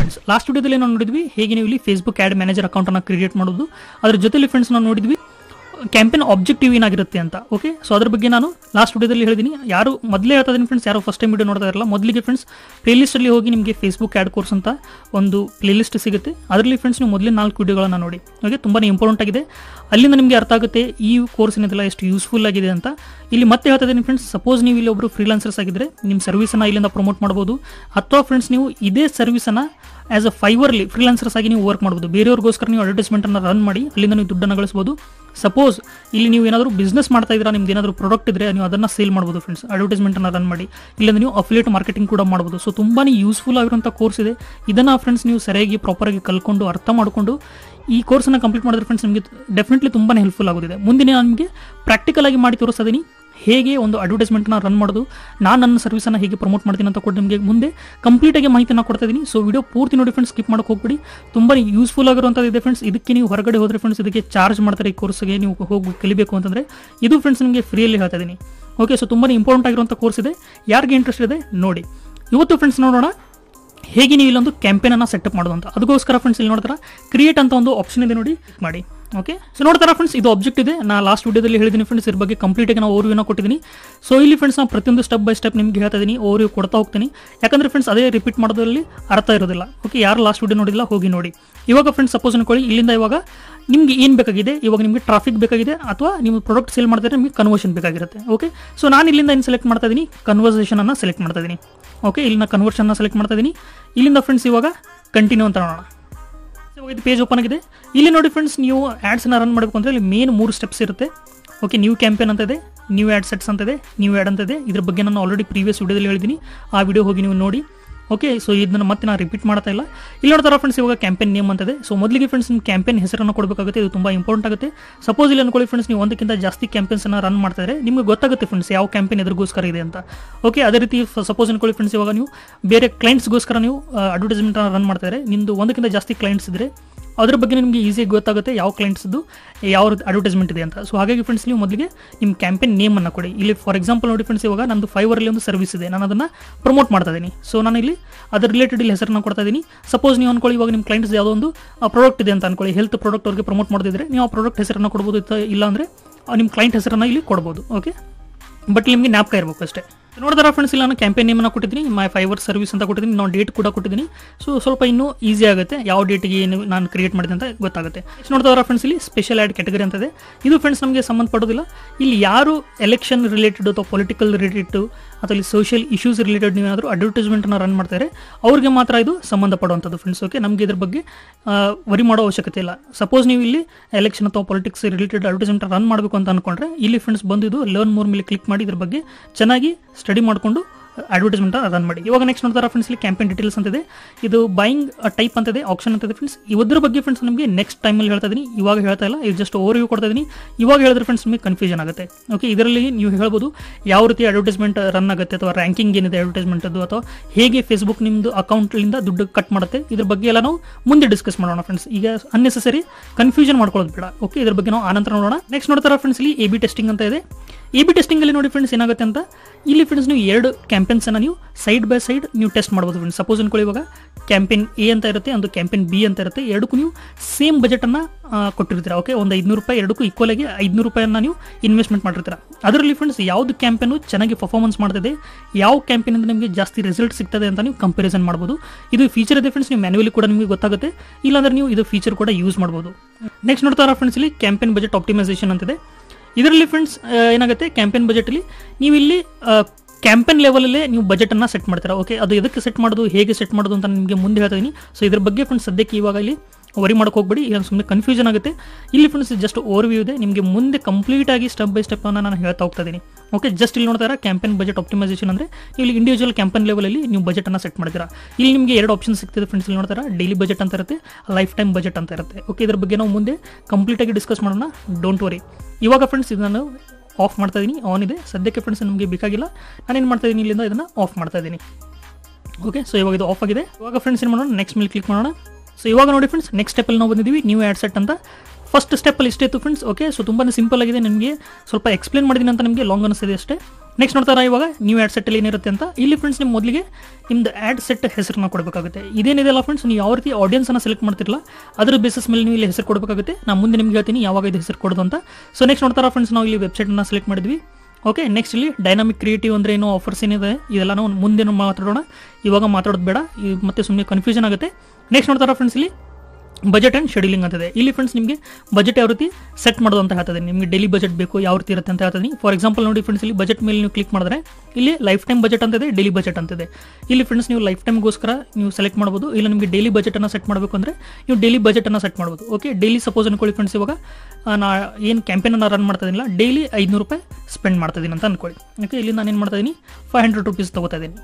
friends last ವಿಡಿಯೋದಲ್ಲಿ ನಾವು ನೋಡಿದ್ವಿ ಹೇಗೆ ನೀವು ಇಲ್ಲಿ ಫೇಸ್ಬುಕ್ ಆ್ಯಡ್ ಮ್ಯಾನೇಜರ್ ಅಕೌಂಟನ್ನು ಕ್ರಿಯೇಟ್ ಮಾಡೋದು ಅದ್ರ ಜೊತೆಲಿ ಫ್ರೆಂಡ್ಸ್ ನಾವು ನೋಡಿದ್ವಿ ಕ್ಯಾಂಪೇನ್ ಆಬ್ಜೆಕ್ಟಿವ್ ಏನಾಗಿರುತ್ತೆ ಅಂತ ಓಕೆ ಸೊ ಅದ್ರ ಬಗ್ಗೆ ನಾನು ಲಾಸ್ಟ್ ವಿಡಿಯೋದಲ್ಲಿ ಹೇಳಿದ್ದೀನಿ ಯಾರು ಮೊದಲೇ ಹೇಳ್ತಾ ಇದ್ದೀನಿ ಫ್ರೆಂಡ್ಸ್ ಯಾರು ಫಸ್ಟ್ ಟೈಮ್ ವಿಡಿಯೋ ನೋಡ್ತಾ ಇರಲ್ಲ ಮೊದಲಿಗೆ ಫ್ರೆಂಡ್ಸ್ ಪ್ಲೇಲಿಸ್ಟಲ್ಲಿ ಹೋಗಿ ನಿಮಗೆ ಫೇಸ್ಬುಕ್ ಆ್ಯಡ್ ಕೋರ್ಸ್ ಅಂತ ಒಂದು ಪ್ಲೇಲಿಸ್ಟ್ ಸಿಗುತ್ತೆ ಅದರಲ್ಲಿ ಫ್ರೆಂಡ್ಸ್ ನೀವು ಮೊದಲೇ ನಾಲ್ಕು ವಿಡಿಯೋಗಳನ್ನ ನೋಡಿ ಓಕೆ ತುಂಬಾ ಇಂಪಾರ್ಟೆಂಟ್ ಆಗಿದೆ ಅಲ್ಲಿಂದ ನಿಮಗೆ ಅರ್ಥ ಆಗುತ್ತೆ ಈ ಕೋರ್ಸ್ ಏನಿದೆಲ್ಲ ಎಷ್ಟು ಯೂಸ್ಫುಲ್ ಆಗಿದೆ ಅಂತ ಇಲ್ಲಿ ಮತ್ತೆ ಹೇಳ್ತಾ ಇದ್ದೀನಿ ಫ್ರೆಂಡ್ಸ್ ಸಪೋಸ್ ನೀವು ಇಲ್ಲಿ ಒಬ್ಬರು ಫ್ರೀಲಾನ್ಸರ್ಸ್ ಆಗಿದ್ರೆ ನಿಮ್ಮ ಸರ್ವಿಸನ್ನು ಇಲ್ಲಿಂದ ಪ್ರಮೋಟ್ ಮಾಡ್ಬೋದು ಅಥವಾ ಫ್ರೆಂಡ್ಸ್ ನೀವು ಇದೇ ಸರ್ವಿಸನ್ನು ಆಸ್ ಅ ಫೈವರ್ಲಿ ಫ್ರೀಲಾನ್ಸರ್ಸ್ ಆಗಿ ನೀವು ವರ್ಕ್ ಮಾಡ್ಬೋದು ಬೇರೆಯವ್ರಿಗೋಸ್ಕರ ನೀವು ಅಡ್ವರ್ಟೈಸ್ಮೆಂಟನ್ನು ರನ್ ಮಾಡಿ ಅಲ್ಲಿಂದ ನೀವು ದುಡ್ಡನ್ನು ಗಳಿಸ್ಬೋದು ಸಪೋಸ್ ಇಲ್ಲಿ ನೀವು ಏನಾದರೂ ಬಿಸ್ನೆಸ್ ಮಾಡ್ತಾ ಇದ್ದೀರಾ ನಿಮ್ದು ಏನಾದರೂ ಪ್ರಾಡಕ್ಟ್ ಇದ್ರೆ ನೀವು ಅದನ್ನು ಸೇಲ್ ಮಾಡ್ಬೋದು ಫ್ರೆಂಡ್ಸ್ ಅಡ್ವರ್ಟೈಸ್ಮೆಂಟನ್ನು ರನ್ ಮಾಡಿ ಇಲ್ಲಿಂದ ನೀವು ಅಫಿಲೇಟ್ ಮಾರ್ಕೆಟಿಂಗ್ ಕೂಡ ಮಾಡ್ಬೋದು ಸೊ ತುಂಬಾ ಯೂಸ್ಫುಲ್ ಆಗಿರುವಂಥ ಕೋರ್ಸ್ ಇದೆ ಇದನ್ನು ಫ್ರೆಂಡ್ಸ್ ನೀವು ಸರಿಯಾಗಿ ಪ್ರಾಪರಾಗಿ ಕಲ್ಕೊಂಡು ಅರ್ಥ ಮಾಡಿಕೊಂಡು ಈ ಕೋರ್ಸನ್ನು ಕಂಪ್ಲೀಟ್ ಮಾಡಿದ್ರೆ ಫ್ರೆಂಡ್ಸ್ ನಿಮಗೆ ಡೆಫಿನೆಟ್ಲಿ ತುಂಬಾ ಹೆಲ್ಪ್ಫುಲ್ ಆಗೋದಿದೆ ಮುಂದೆ ನಾನು ನಿಮಗೆ ಪ್ರಾಕ್ಟಿಕಲ್ ಆಗಿ ಮಾಡಿ ತೋರಿಸ್ತಾ ಇದೀನಿ ಹೇಗೆ ಒಂದು ಅಡ್ವರ್ಟೈಸ್ಮೆಂಟ್ನ ರನ್ ಮಾಡೋದು ನಾನು ನನ್ನ ಸರ್ವಿಸನ್ನು ಹೇಗೆ ಪ್ರಮೋಟ್ ಮಾಡ್ತೀನಿ ಅಂತ ಕೊಟ್ಟು ನಿಮಗೆ ಮುಂದೆ ಕಂಪ್ಲೀಟಾಗಿ ಮಾಹಿತಿನ ಕೊಡ್ತಾ ಇದ್ದೀನಿ ಸೊ ವಿಡಿಯೋ ಪೂರ್ತಿ ನೋಡಿ ಫ್ರೆಂಡ್ಸ್ ಸ್ಕಿಪ್ ಮಾಡೋಕೆ ಹೋಗ್ಬಿಡಿ ತುಂಬ ಯೂಸ್ಫುಲ್ ಆಗಿರುವಂಥದ್ದು ಇದೆ ಫ್ರೆಂಡ್ಸ್ ಇದಕ್ಕೆ ನೀವು ಹೊರಗಡೆ ಹೋದರೆ ಫ್ರೆಂಡ್ಸ್ ಇದಕ್ಕೆ ಚಾರ್ಜ್ ಮಾಡ್ತಾರೆ ಈ ಕೋರ್ಸ್ಗೆ ನೀವು ಹೋಗಿ ಕಲಿಬೇಕು ಅಂತಂದರೆ ಇದು ಫ್ರೆಂಡ್ಸ್ ನಿಮಗೆ ಫ್ರೀಯಲ್ಲಿ ಹೇಳ್ತಾ ಇದ್ದೀನಿ ಓಕೆ ಸೊ ತುಂಬಾ ಇಂಪಾರ್ಟೆಂಟ್ ಆಗಿರುವಂಥ ಕೋರ್ಸ್ ಇದೆ ಯಾರಿಗೆ ಇಂಟ್ರೆಸ್ಟ್ ಇದೆ ನೋಡಿ ಇವತ್ತು ಫ್ರೆಂಡ್ಸ್ ನೋಡೋಣ ಹೇಗೆ ನೀವು ಇಲ್ಲೊಂದು ಕ್ಯಾಂಪೇನನ್ನು ಸೆಟಪ್ ಮಾಡೋದು ಅಂತ ಅದಕ್ಕೋಸ್ಕರ ಫ್ರೆಂಡ್ಸ್ ಇಲ್ಲಿ ನೋಡ್ತಾರ ಕ್ರಿಯೇಟ್ ಅಂತ ಒಂದು ಆಪ್ಷನ್ ಇದೆ ನೋಡಿ click ಮಾಡಿ ಓಕೆ ಸೊ ನೋಡ್ತಾರ ಫ್ರೆಂಡ್ಸ್ ಇದು ಆಬ್ಜೆಕ್ಟ್ ಇದೆ ನಾ ಲಾಸ್ಟ್ ವಿಡಿಯೋದಲ್ಲಿ ಹೇಳಿದ್ದೀನಿ ಫ್ರೆಂಡ್ಸ್ ಇದ್ರ ಬಗ್ಗೆ ಕಂಪ್ಲೀಟ್ ಆಗಿ ನಾವು ಓರ್ವ್ಯೂನ ಕೊಟ್ಟಿದ್ದೀನಿ ಸೊ ಇಲ್ಲಿ ಫ್ರೆಂಡ್ಸ್ ನಾನು ಪ್ರತಿಯೊಂದು ಸ್ಟೆಪ್ ಬೈ ಸ್ಟೆಪ್ ನಿಮ್ಗೆ ಹೇಳ್ತಾ ಇದ್ದೀನಿ ಓರ್ವ್ಯೂ ಕೊಡ್ತಾ ಹೋಗ್ತೀನಿ ಯಾಕಂದ್ರೆ ಫ್ರೆಂಡ್ಸ್ ಅದೇ ರಿಪೀಟ್ ಮಾಡೋದ್ರಲ್ಲಿ ಅರ್ಥ ಇರೋದಿಲ್ಲ ಓಕೆ ಯಾರು ಲಾಸ್ಟ್ ವಿಡಿಯೋ ನೋಡಿಲ್ಲ ಹೋಗಿ ನೋಡಿ ಇವಾಗ ಫ್ರೆಂಡ್ಸ್ ಸಪೋಸ್ ಅನ್ಕೊಳ್ಳಿ ಇಲ್ಲಿಂದ ಇವಾಗ ನಿಮ್ಗೆ ಏನು ಬೇಕಾಗಿದೆ ಇವಾಗ ನಿಮಗೆ ಟ್ರಾಫಿಕ್ ಬೇಕಾಗಿದೆ ಅಥವಾ ನೀವು ಪ್ರಾಡಕ್ಟ್ ಸೇಲ್ ಮಾಡ್ತಾರೆ ನಿಮಗೆ ಕನ್ವರ್ಷನ್ ಬೇಕಾಗಿರುತ್ತೆ ಓಕೆ ಸೊ ನಾನು ಇಲ್ಲಿಂದ ಏನು ಸೆಲೆಕ್ಟ್ ಮಾಡ್ತಾ ಇದ್ದೀನಿ ಕನ್ವರ್ಸೇಷನ್ ಅನ್ನ ಸೆಲೆಕ್ಟ್ ಮಾಡ್ತಾ ಇದ್ದೀನಿ ಓಕೆ ಇಲ್ಲಿನ ಕನ್ವರ್ಷನ್ನ ಸೆಲೆಕ್ಟ್ ಮಾಡ್ತಾ ಇದ್ದೀನಿ ಇಲ್ಲಿಂದ ಫ್ರೆಂಡ್ಸ್ ಇವಾಗ ಕಂಟಿನ್ಯೂ ಅಂತ ನೋಡೋಣ ಇವಾಗ ಇದು ಪೇಜ್ ಓಪನ್ ಆಗಿದೆ ಇಲ್ಲಿ ನೋಡಿ ಫ್ರೆಂಡ್ಸ್ ನೀವು ಆ್ಯಡ್ಸನ್ನ ರನ್ ಮಾಡಬೇಕು ಅಂದರೆ ಇಲ್ಲಿ ಮೇನ್ ಮೂರು ಸ್ಟೆಪ್ಸ್ ಇರುತ್ತೆ ಓಕೆ ನ್ಯೂ ಕ್ಯಾಂಪೇನ್ ಅಂತ ಇದೆ ನ್ಯೂ ಆ್ಯಡ್ ಸೆಟ್ಸ್ ಅಂತ ಇದೆ ನ್ಯೂ ಆ್ಯಡ್ ಅಂತ ಇದೆ ಇದ್ರ ಬಗ್ಗೆ ನಾನು ಆಲ್ರೆಡಿ ಪ್ರೀವಿಯಸ್ ವಿಡಿಯೋದಲ್ಲಿ ಹೇಳಿದ್ದೀನಿ ಆ ವಿಡಿಯೋ ಹೋಗಿ ನೀವು ನೋಡಿ ಓಕೆ ಸೊ ಇದನ್ನು ಮತ್ತೆ ನಾನು ರಿಪೀಟ್ ಮಾಡ್ತಾ ಇಲ್ಲ ಇಲ್ಲಿ ನೋಡ್ತಾರ ಫ್ರೆಂಡ್ಸ್ ಇವಾಗ ಕ್ಯಾಂಪೇನ್ ನೇಮ್ ಅಂತಿದೆ ಸೊ ಮೊದಲಿಗೆ ಫ್ರೆಂಡ್ಸ್ ನಿಮ್ಮ ಕ್ಯಾಂಪೇನ್ ಹೆಸರನ್ನು ಕೊಡಬೇಕಾಗುತ್ತೆ ಇದು ತುಂಬ ಇಂಪಾರ್ಟೆಂಟ್ ಆಗುತ್ತೆ ಸಪೋಸ್ ಇಲ್ಲಿ ಅನ್ಕೊಳ್ಳಿ ಫ್ರೆಂಡ್ಸ್ ನೀವು ಒಂದಕ್ಕಿಂತ ಜಾಸ್ತಿ ಕ್ಯಾಂಪೇನ್ಸನ್ನು ರನ್ ಮಾಡ್ತಾ ಇದ್ರೆ ನಿಮಗೆ ಗೊತ್ತಾಗುತ್ತೆ ಫ್ರೆಂಡ್ಸ್ ಯಾವ ಕ್ಯಾಂಪೇನ್ ಎದುರಿಗೋಸ್ಕರ ಇದೆ ಅಂತ ಓಕೆ ಅದೇ ರೀತಿ ಸಪೋಸ್ ಅನ್ಕೊಳ್ಳಿ ಫ್ರೆಂಡ್ಸ್ ಇವಾಗ ನೀವು ಬೇರೆ ಕ್ಲೈಂಟ್ಸ್ಗೋಸ್ಕರ ನೀವು ಅಡ್ವರ್ಟೈಸ್ಮೆಂಟನ್ನು ರನ್ ಮಾಡ್ತಾ ಇದ್ರೆ ನಿಮ್ಮದು ಒಂದಕ್ಕಿಂತ ಜಾಸ್ತಿ ಕ್ಲೈಂಟ್ಸ್ ಇದ್ರೆ ಅದ್ರ ಬಗ್ಗೆ ನಿಮಗೆ ಈಸಿಯಾಗಿ ಗೊತ್ತಾಗುತ್ತೆ ಯಾವ ಕ್ಲೈಂಟ್ಸ್ದು ಯಾವ ಅಡ್ವರ್ಟೈಸ್ಮೆಂಟ್ ಇದೆ ಅಂತ ಸೊ ಹಾಗಾಗಿ ಫ್ರೆಂಡ್ಸ್ ನೀವು ಮೊದಲಿಗೆ ನಿಮ್ಮ ಕ್ಯಾಂಪೇನ್ ನೇಮನ್ನು ಕೊಡಿ ಇಲ್ಲಿ ಫಾರ್ ಎಕ್ಸಾಂಪಲ್ ನೋಡಿ ಫ್ರೆಂಡ್ಸ್ ಇವಾಗ ನಂದು ಫೈವರಲ್ಲಿ ಒಂದು ಸರ್ವಿಸ್ ಇದೆ ನಾನು ಅದನ್ನು ಪ್ರಮೋಟ್ ಮಾಡ್ತಾ ಇದ್ದೀನಿ ಸೊ ನಾನು ಇಲ್ಲಿ ಅದ್ರ ರಿಲೇಟೆಡ್ ಇಲ್ಲಿ ಹೆಸರನ್ನ ಕೊಡ್ತಾ ಇದ್ದೀನಿ ಸಪೋಸ್ ನೀವು ಅನ್ಕೊಳ್ಳಿ ಇವಾಗ ನಿಮ್ಮ ಕ್ಲೈಂಟ್ಸ್ ಯಾವುದೋ ಒಂದು ಪ್ರಾಡಕ್ಟ್ ಇದೆ ಅಂತ ಅನ್ಕೊಳ್ಳಿ ಹೆಲ್ತ್ ಪ್ರಾಡಕ್ಟ್ ಅವ್ರಿಗೆ ಪ್ರಮೋಟ್ ಮಾಡ್ತಿದ್ರೆ ನೀವು ಆ ಪ್ರಾಡಕ್ಟ್ ಹೆಸರನ್ನು ಕೊಡ್ಬೋದು ಇತ್ತ- ಇಲ್ಲ ಅಂದರೆ ನಿಮ್ಮ ಕ್ಲೈಂಟ್ ಹೆಸರನ್ನು ಇಲ್ಲಿ ಕೊಡ್ಬೋದು ಓಕೆ ಬಟ್ ನಿಮಗೆ ಜ್ಞಾಪಕ ಇರಬೇಕು ಅಷ್ಟೇ ನೋಡಿದಾರ ಫ್ರೆಂಡ್ಸ್ ಇಲ್ಲ ನಾನು ಕ್ಯಾಂಪೇನ್ ನೇಮನ್ನು ಕೊಟ್ಟಿದ್ದೀನಿ ಮೈ ಫೈವರ್ ಸರ್ವಿಸ್ ಅಂತ ಕೊಟ್ಟಿದ್ದೀನಿ ನಾನು ಡೇಟ್ ಕೂಡ ಕೊಟ್ಟಿದ್ದೀನಿ ಸೊ ಸ್ವಲ್ಪ ಇನ್ನೂ ಈಸಿ ಆಗುತ್ತೆ ಯಾವ ಡೇಟಿಗೆ ಏನು ನಾನು ಕ್ರಿಯೇಟ್ ಮಾಡಿದೆ ಅಂತ ಗೊತ್ತಾಗುತ್ತೆ ನೆಕ್ಸ್ಟ್ ನೋಡ್ತಾರ ಫ್ರೆಂಡ್ಸ್ ಇಲ್ಲಿ ಸ್ಪೆಷಲ್ ಆ್ಯಡ್ ಕ್ಯಾಟಗರಿ ಅಂತ ಇದೆ ಇದು ಫ್ರೆಂಡ್ಸ್ ನಮಗೆ ಸಂಬಂಧಪಡೋದಿಲ್ಲ ಇಲ್ಲಿ ಯಾರು ಎಲೆಕ್ಷನ್ ರಿಲೇಟೆಡ್ ಅಥವಾ ಪೊಲಿಟಿಕಲ್ ರಿಲೇಟೆಡ್ ಅಥವಾ ಇಲ್ಲಿ ಸೋಷಿಯಲ್ ಇಶ್ಯೂಸ್ ರಿಲೇಟೆಡ್ ನೀವೇನಾದರೂ ಅಡ್ವರ್ಟೈಸ್ಮೆಂಟನ್ನು ರನ್ ಮಾಡ್ತಾರೆ ಅವ್ರಿಗೆ ಮಾತ್ರ ಇದು ಸಂಬಂಧಪಡುವಂಥದ್ದು ಫ್ರೆಂಡ್ಸ್ ಓಕೆ ನಮಗೆ ಇದ್ರ ಬಗ್ಗೆ ಆ, ವರಿ ಮಾಡೋ ಅವಶ್ಯಕತೆ ಇಲ್ಲ ಸಪೋಸ್ ನೀವು ಇಲ್ಲಿ ಎಲೆಕ್ಷನ್ ಅಥವಾ ಪೊಲಿಟಿಕ್ಸ್ ರಿಲೇಟೆಡ್ ಅಡ್ವರ್ಟೈಸ್ಮೆಂಟ್ ರನ್ ಮಾಡಬೇಕು ಅಂತ ಅನ್ಕೊಂಡ್ರೆ ಇಲ್ಲಿ ಫ್ರೆಂಡ್ಸ್ ಬಂದಿದ್ದು ಲರ್ನ್ ಮೋರ್ ಮೇಲೆ ಕ್ಲಿಕ್ ಮಾಡಿ ಇದ್ರ ಬಗ್ಗೆ ಚೆನ್ನಾಗಿ ಸ್ಟಡಿ ಮಾಡಿಕೊಂಡು ಅಡ್ವರ್ಟೈಸ್ಮೆಂಟ್ ರನ್ ಮಾಡಿ ಇವಾಗ ನೆಕ್ಸ್ಟ್ ನೋಡ್ತಾರ ಫ್ರೆಂಡ್ಸ್ ಇಲ್ಲಿ ಕ್ಯಾಂಪೇನ್ ಡೀಟೇಲ್ಸ್ ಅಂತಿದೆ ಇದು ಬೈಯಿಂಗ್ ಟೈಪ್ ಅಂತಿದೆ ಆಪ್ಷನ್ ಅಂತಿದೆ ಫ್ರೆಂಡ್ಸ್ ಇದ್ರ ಬಗ್ಗೆ ಫ್ರೆಂಡ್ಸ್ ನಿಮಗೆ ನೆಕ್ಸ್ಟ್ ಟೈಮಲ್ಲಿ ಹೇಳ್ತಾ ಇದೀನಿ ಇವಾಗ ಹೇಳ್ತಾ ಇಲ್ಲ ಇದು ಜಸ್ಟ್ ಓವರ್ ವ್ಯೂ ಕೊಡ್ತಾ ಇದೀನಿ ಇವಾಗ ಹೇಳಿದ್ರೆ ಫ್ರೆಂಡ್ಸ್ ನಿಮಗೆ ಕನ್ಫ್ಯೂಷನ್ ಆಗುತ್ತೆ ಓಕೆ ಇದರಲ್ಲಿ ನೀವು ಹೇಳ್ಬೋದು ಯಾವ ರೀತಿ ಅಡ್ವರ್ಟೈಸ್ಮೆಂಟ್ ರನ್ ಆಗುತ್ತೆ ಅಥವಾ ರ್ಯಾಂಕಿಂಗ್ ಏನಿದೆ ಅಡ್ವರ್ಟೈಸ್ಮೆಂಟ್ ಅದು ಅಥವಾ ಹೇಗೆ ಫೇಸ್ಬುಕ್ ನಿಮ್ಮದು ಅಕೌಂಟ್ಲಿಂದ ದುಡ್ಡು ಕಟ್ ಮಾಡುತ್ತೆ ಇದ್ರ ಬಗ್ಗೆ ಎಲ್ಲ ನಾವು ಮುಂದೆ ಡಿಸ್ಕಸ್ ಮಾಡೋಣ ಫ್ರೆಂಡ್ಸ್ ಈಗ ಅನ್ನೆಸರಿ ಕನ್ಫ್ಯೂಷನ್ ಮಾಡ್ಕೊಳ್ಳೋದು ಬೇಡ ಓಕೆ ಇದ್ರ ಬಗ್ಗೆ ನಾವು ಆನಂತರ ನೋಡೋಣ ನೆಕ್ಸ್ಟ್ ನೋಡ್ತಾರ ಫ್ರೆಂಡ್ಸ್ ಇಲ್ಲಿ ಎ ಬಿ ಟೆಸ್ಟಿಂಗ್ ಅಂತ ಇದೆ ಎ ಬಿ ಟೆಸ್ಟಿಂಗ್ ಅಲ್ಲಿ ನೋಡಿ ಫ್ರೆಂಡ್ಸ್ ಏನಾಗುತ್ತೆ ಅಂತ ಇಲ್ಲಿ ಫ್ರೆಂಡ್ಸ್ ನೀವು ಎರಡು ಕ್ಯಾಂಪೇನ್ಸ್ ಅನ್ನ ನೀವು ಸೈಡ್ ಬೈ ಸೈಡ್ ನೀವು ಟೆಸ್ಟ್ ಮಾಡ್ಬೋದು ಫ್ರೆಂಡ್ಸ್ ಸಪೋಸ್ ಅನ್ಕೊಳ್ಳಿ ಇವಾಗ ಕ್ಯಾಂಪೇನ್ ಎ ಅಂತ ಇರುತ್ತೆ ಒಂದು ಕ್ಯಾಂಪೇನ್ ಬಿ ಅಂತ ಇರುತ್ತೆ ಎರಡಕ್ಕೂ ನೀವು ಸೇಮ್ ಬಜೆಟ್ ಅನ್ನ ಆ, ಕೊಟ್ಟಿರ್ತೀರಾ ಓಕೆ ಒಂದು ಐದ್ನೂರು ರೂಪಾಯಿ ಎರಡಕ್ಕೂ ಈಕ್ವಲ್ ಆಗಿ ಐದ್ನೂರು ರೂಪಾಯಿನ ನೀವು ಇನ್ವೆಸ್ಟ್ಮೆಂಟ್ ಮಾಡಿರ್ತೀರಾ ಅದರಲ್ಲಿ ಫ್ರೆಂಡ್ಸ್ ಯಾವ್ದು ಕ್ಯಾಂಪೇನು ಚೆನ್ನಾಗಿ ಪರ್ಫಾರ್ಮೆನ್ಸ್ ಮಾಡ್ತಿದೆ ಯಾವ ಕ್ಯಾಂಪೇನಿಂದ ನಿಮಗೆ ಜಾಸ್ತಿ ರಿಸಲ್ಟ್ ಸಿಗ್ತದೆ ಅಂತ ನೀವು ಕಂಪಾರಿಸನ್ ಮಾಡ್ಬೋದು ಇದು ಫೀಚರ್ ಇದೆ ಫ್ರೆಂಡ್ಸ್ ನೀವು ಮ್ಯಾನ್ಯುವಲಿ ಕೂಡ ನಿಮಗೆ ಗೊತ್ತಾಗುತ್ತೆ ಇಲ್ಲಾಂದ್ರೆ ನೀವು ಇದು ಫೀಚರ್ ಕೂಡ ಯೂಸ್ ಮಾಡ್ಬೋದು ನೆಕ್ಸ್ಟ್ ನೋಡ್ತಾರ ಫ್ರೆಂಡ್ಸ್ ಇಲ್ಲಿ ಕ್ಯಾಂಪೇನ್ ಬಜೆಟ್ ಆಪ್ಟಿಮೈಸೇಷನ್ ಅಂತಿದೆ ಇದರಲ್ಲಿ ಫ್ರೆಂಡ್ಸ್ ಏನಾಗುತ್ತೆ ಕ್ಯಾಂಪೇನ್ ಬಜೆಟಲ್ಲಿ ನೀವು ಇಲ್ಲಿ ಕ್ಯಾಂಪೇನ್ ಲೆವೆಲಲ್ಲೇ ನೀವು ಬಜೆಟನ್ನು ಸೆಟ್ ಮಾಡ್ತೀರಾ ಓಕೆ ಅದು ಎದಕ್ಕೆ ಸೆಟ್ ಮಾಡೋದು ಹೇಗೆ ಸೆಟ್ ಮಾಡೋದು ಅಂತ ನಿಮಗೆ ಮುಂದೆ ಹೇಳ್ತಾ ಇದೀನಿ ಸೊ ಇದ್ರ ಬಗ್ಗೆ ಫ್ರೆಂಡ್ಸ್ ಸದ್ಯಕ್ಕೆ ಇವಾಗ ಇಲ್ಲಿ ವರಿ ಮಾಡೋಕೆ ಹೋಗ್ಬೇಡಿ ಈಗ ಸುಮ್ಮನೆ ಕನ್ಫ್ಯೂಷನ್ ಆಗುತ್ತೆ ಇಲ್ಲಿ ಫ್ರೆಂಡ್ಸ್ ಜಸ್ಟ್ ಓವರ್ ವ್ಯೂ ಇದೆ ನಿಮಗೆ ಮುಂದೆ ಕಂಪ್ಲೀಟ್ ಆಗಿ ಸ್ಟೆಪ್ ಬೈ ಸ್ಟೆಪ್ ಅನ್ನ ನಾನು ಹೇಳ್ತಾ ಹೋಗ್ತಾ ಇದ್ದೀನಿ ಓಕೆ ಜಸ್ಟ್ ಇಲ್ಲಿ ನೋಡ್ತಾರ ಕ್ಯಾಂಪೇನ್ ಬಜೆಟ್ ಆಪ್ಟಿಮೈಸೇಷನ್ ಅಂದರೆ ಇಲ್ಲಿ ಇಂಡಿವಿಜುವಲ್ ಕ್ಯಾಂಪೇನ್ ಲೆವೆಲಲ್ಲಿ ನೀವು ಬಜೆಟನ್ನು ಸೆಟ್ ಮಾಡ್ತೀರಾ ಇಲ್ಲಿ ನಿಮಗೆ ಎರಡು ಆಪ್ಷನ್ ಸಿಗ್ತದೆ ಫ್ರೆಂಡ್ಸ್ ಇಲ್ಲಿ ನೋಡ್ತಾರ ಡೈಲಿ ಬಜೆಟ್ ಅಂತ ಇರುತ್ತೆ ಲೈಫ್ ಟೈಮ್ ಬಜೆಟ್ ಅಂತ ಇರುತ್ತೆ ಓಕೆ ಇದ್ರ ಬಗ್ಗೆ ನಾವು ಮುಂದೆ ಕಂಪ್ಲೀಟಾಗಿ ಡಿಸ್ಕಸ್ ಮಾಡೋಣ ಡೋಂಟ್ ವರಿ ಇವಾಗ ಫ್ರೆಂಡ್ಸ್ ಇದು ನಾನು ಆಫ್ ಮಾಡ್ತಾ ಇದ್ದೀನಿ ಆನ್ ಇದೆ ಸದ್ಯಕ್ಕೆ ಫ್ರೆಂಡ್ಸ್ ನಮಗೆ ಬೇಕಾಗಿಲ್ಲ ನಾನೇನು ಮಾಡ್ತಾ ಇದ್ದೀನಿ ಇಲ್ಲಿಂದ ಇದನ್ನು ಆಫ್ ಮಾಡ್ತಾ ಇದ್ದೀನಿ ಓಕೆ ಸೊ ಇವಾಗ ಇದು ಆಫ್ ಆಗಿದೆ ಇವಾಗ ಫ್ರೆಂಡ್ಸ್ ಏನು ಮಾಡೋಣ ನೆಕ್ಸ್ಟ್ ಮೇಲೆ ಕ್ಲಿಕ್ ಮಾಡೋಣ ಸೊ ಇವಾಗ ನೋಡಿ ಫ್ರೆಂಡ್ಸ್ ನೆಕ್ಸ್ಟ್ ಸ್ಟೆಪ್ಪಲ್ಲಿ ನಾವು ಬಂದಿದ್ದೀವಿ ನ್ಯೂ ಆ್ಯಡ್ ಸೆಟ್ ಅಂತ ಫಸ್ಟ್ ಸ್ಟೆಪ್ಪಲ್ಲಿ ಇಷ್ಟೇ ಇತ್ತು ಫ್ರೆಂಡ್ಸ್ ಓಕೆ ಸೊ ತುಂಬಾ ಸಿಂಪಲ್ ಆಗಿದೆ ನಿಮಗೆ ಸ್ವಲ್ಪ ಎಕ್ಸ್ಪ್ಲೇನ್ ಮಾಡಿದ್ದೀನಿ ಅಂತ ನಿಮಗೆ ಲಾಂಗ್ ಅನಿಸ್ತಿದೆ ಅಷ್ಟೇ ನೆಕ್ಸ್ಟ್ ನೋಡ್ತಾರ ಇವಾಗ ನೀವು ಆ್ಯಡ್ ಸೆಟ್ಟಲ್ಲಿ ಏನಿರುತ್ತೆ ಅಂತ ಇಲ್ಲಿ ಫ್ರೆಂಡ್ಸ್ ನಿಮ್ಮ ಮೊದಲಿಗೆ ನಿಮ್ದು ಆ್ಯಡ್ ಸೆಟ್ ಹೆಸರನ್ನ ಕೊಡಬೇಕಾಗುತ್ತೆ ಇದೇನಿದೆಲ್ಲ ಫ್ರೆಂಡ್ಸ್ ನೀವು ಯಾವ ರೀತಿ ಆಡಿಯನ್ಸನ್ನು ಸೆಲೆಕ್ಟ್ ಮಾಡ್ತಿರಲ್ಲ ಅದ್ರ ಬೇಸಿಸ್ ಮೇಲೆ ನೀವು ಇಲ್ಲಿ ಹೆಸರು ಕೊಡಬೇಕಾಗುತ್ತೆ ನಾನು ಮುಂದೆ ನಿಮ್ಗೆ ಹೇಳ್ತೀನಿ ಯಾವಾಗ ಇದು ಹೆಸರು ಕೊಡೋದು ಅಂತ ಸೊ ನೆಕ್ಸ್ಟ್ ನೋಡ್ತಾರ ಫ್ರೆಂಡ್ಸ್ ನಾವು ಇಲ್ಲಿ ವೆಬ್ಸೈಟನ್ನು ಸೆಲೆಕ್ಟ್ ಮಾಡಿದ್ವಿ ಓಕೆ ನೆಕ್ಸ್ಟ್ ಇಲ್ಲಿ ಡೈನಾಮಿಕ್ ಕ್ರಿಯೇಟಿವ್ ಅಂದ್ರೆ ಏನು ಆಫರ್ಸ್ ಏನಿದೆ ಇದೆಲ್ಲ ನಾವು ಮುಂದೆ ಮಾತಾಡೋಣ ಇವಾಗ ಮಾತಾಡೋದು ಬೇಡ ಈ ಮತ್ತೆ ಸುಮ್ಮನೆ ಕನ್ಫ್ಯೂಷನ್ ಆಗುತ್ತೆ ನೆಕ್ಸ್ಟ್ ನೋಡ್ತಾರ ಫ್ರೆಂಡ್ಸ್ ಇಲ್ಲಿ ಬಜೆಟ್ ಆ್ಯಂಡ್ ಶೆಡ್ಯೂಲಿಂಗ್ ಅಂತಿದೆ ಇಲ್ಲಿ ಫ್ರೆಂಡ್ಸ್ ನಿಮಗೆ ಬಜೆಟ್ ಯಾವ ರೀತಿ ಸೆಟ್ ಮಾಡೋದು ಅಂತ ಹೇಳ್ತದೆ ನಿಮಗೆ ಡೈಲಿ ಬಜೆಟ್ ಬೇಕು ಯಾವ ರೀತಿ ಇರುತ್ತೆ ಅಂತ ಹೇಳ್ತೀನಿ ಫಾರ್ ಎಕ್ಸಾಂಪಲ್ ನೋಡಿ ಫ್ರೆಂಡ್ಸ್ ಇಲ್ಲಿ ಬಜೆಟ್ ಮೇಲೆ ನೀವು ಕ್ಲಿಕ್ ಮಾಡಿದ್ರೆ ಇಲ್ಲಿ ಲೈಫ್ ಟೈಮ್ ಬಜೆಟ್ ಅಂತಿದೆ ಡೈಲಿ ಬಜೆಟ್ ಅಂತಿದೆ ಇಲ್ಲಿ ಫ್ರೆಂಡ್ಸ್ ನೀವು ಲೈಫ್ ಟೈಮ್ಗೋಸ್ಕರ ನೀವು ಸೆಲೆಕ್ಟ್ ಮಾಡ್ಬೋದು ಇಲ್ಲ ನಿಮಗೆ ಡೈಲಿ ಬಜೆಟನ್ನು ಸೆಟ್ ಮಾಡಬೇಕು ಅಂದರೆ ನೀವು ಡೈಲಿ ಬಜೆಟನ್ನು ಸೆಟ್ ಮಾಡ್ಬೋದು ಓಕೆ ಡೈಲಿ ಸಪೋಸ್ ಅನ್ಕೊಳ್ಳಿ ಫ್ರೆಂಡ್ಸ್ ಇವಾಗ ಆ, ನಾ ಏನು ಕ್ಯಾಂಪೇನನ್ನು ರನ್ ಮಾಡ್ತಾ ಇದ್ದೀನಿಲ್ಲ ಡೈಲಿ ಐದುನೂರು ರೂಪಾಯಿ ಸ್ಪೆಂಡ್ ಮಾಡ್ತಾ ಇದ್ದೀನಿ ಅಂತ ಅನ್ಕೊಳ್ಳಿ ಓಕೆ ಇಲ್ಲಿ ನಾನು ಏನು ಮಾಡ್ತಾ ಇದ್ದೀನಿ ಫೈವ್ ಹಂಡ್ರೆಡ್ ರುಪೀಸ್ ತೊಗೋತಾ ಇದ್ದೀನಿ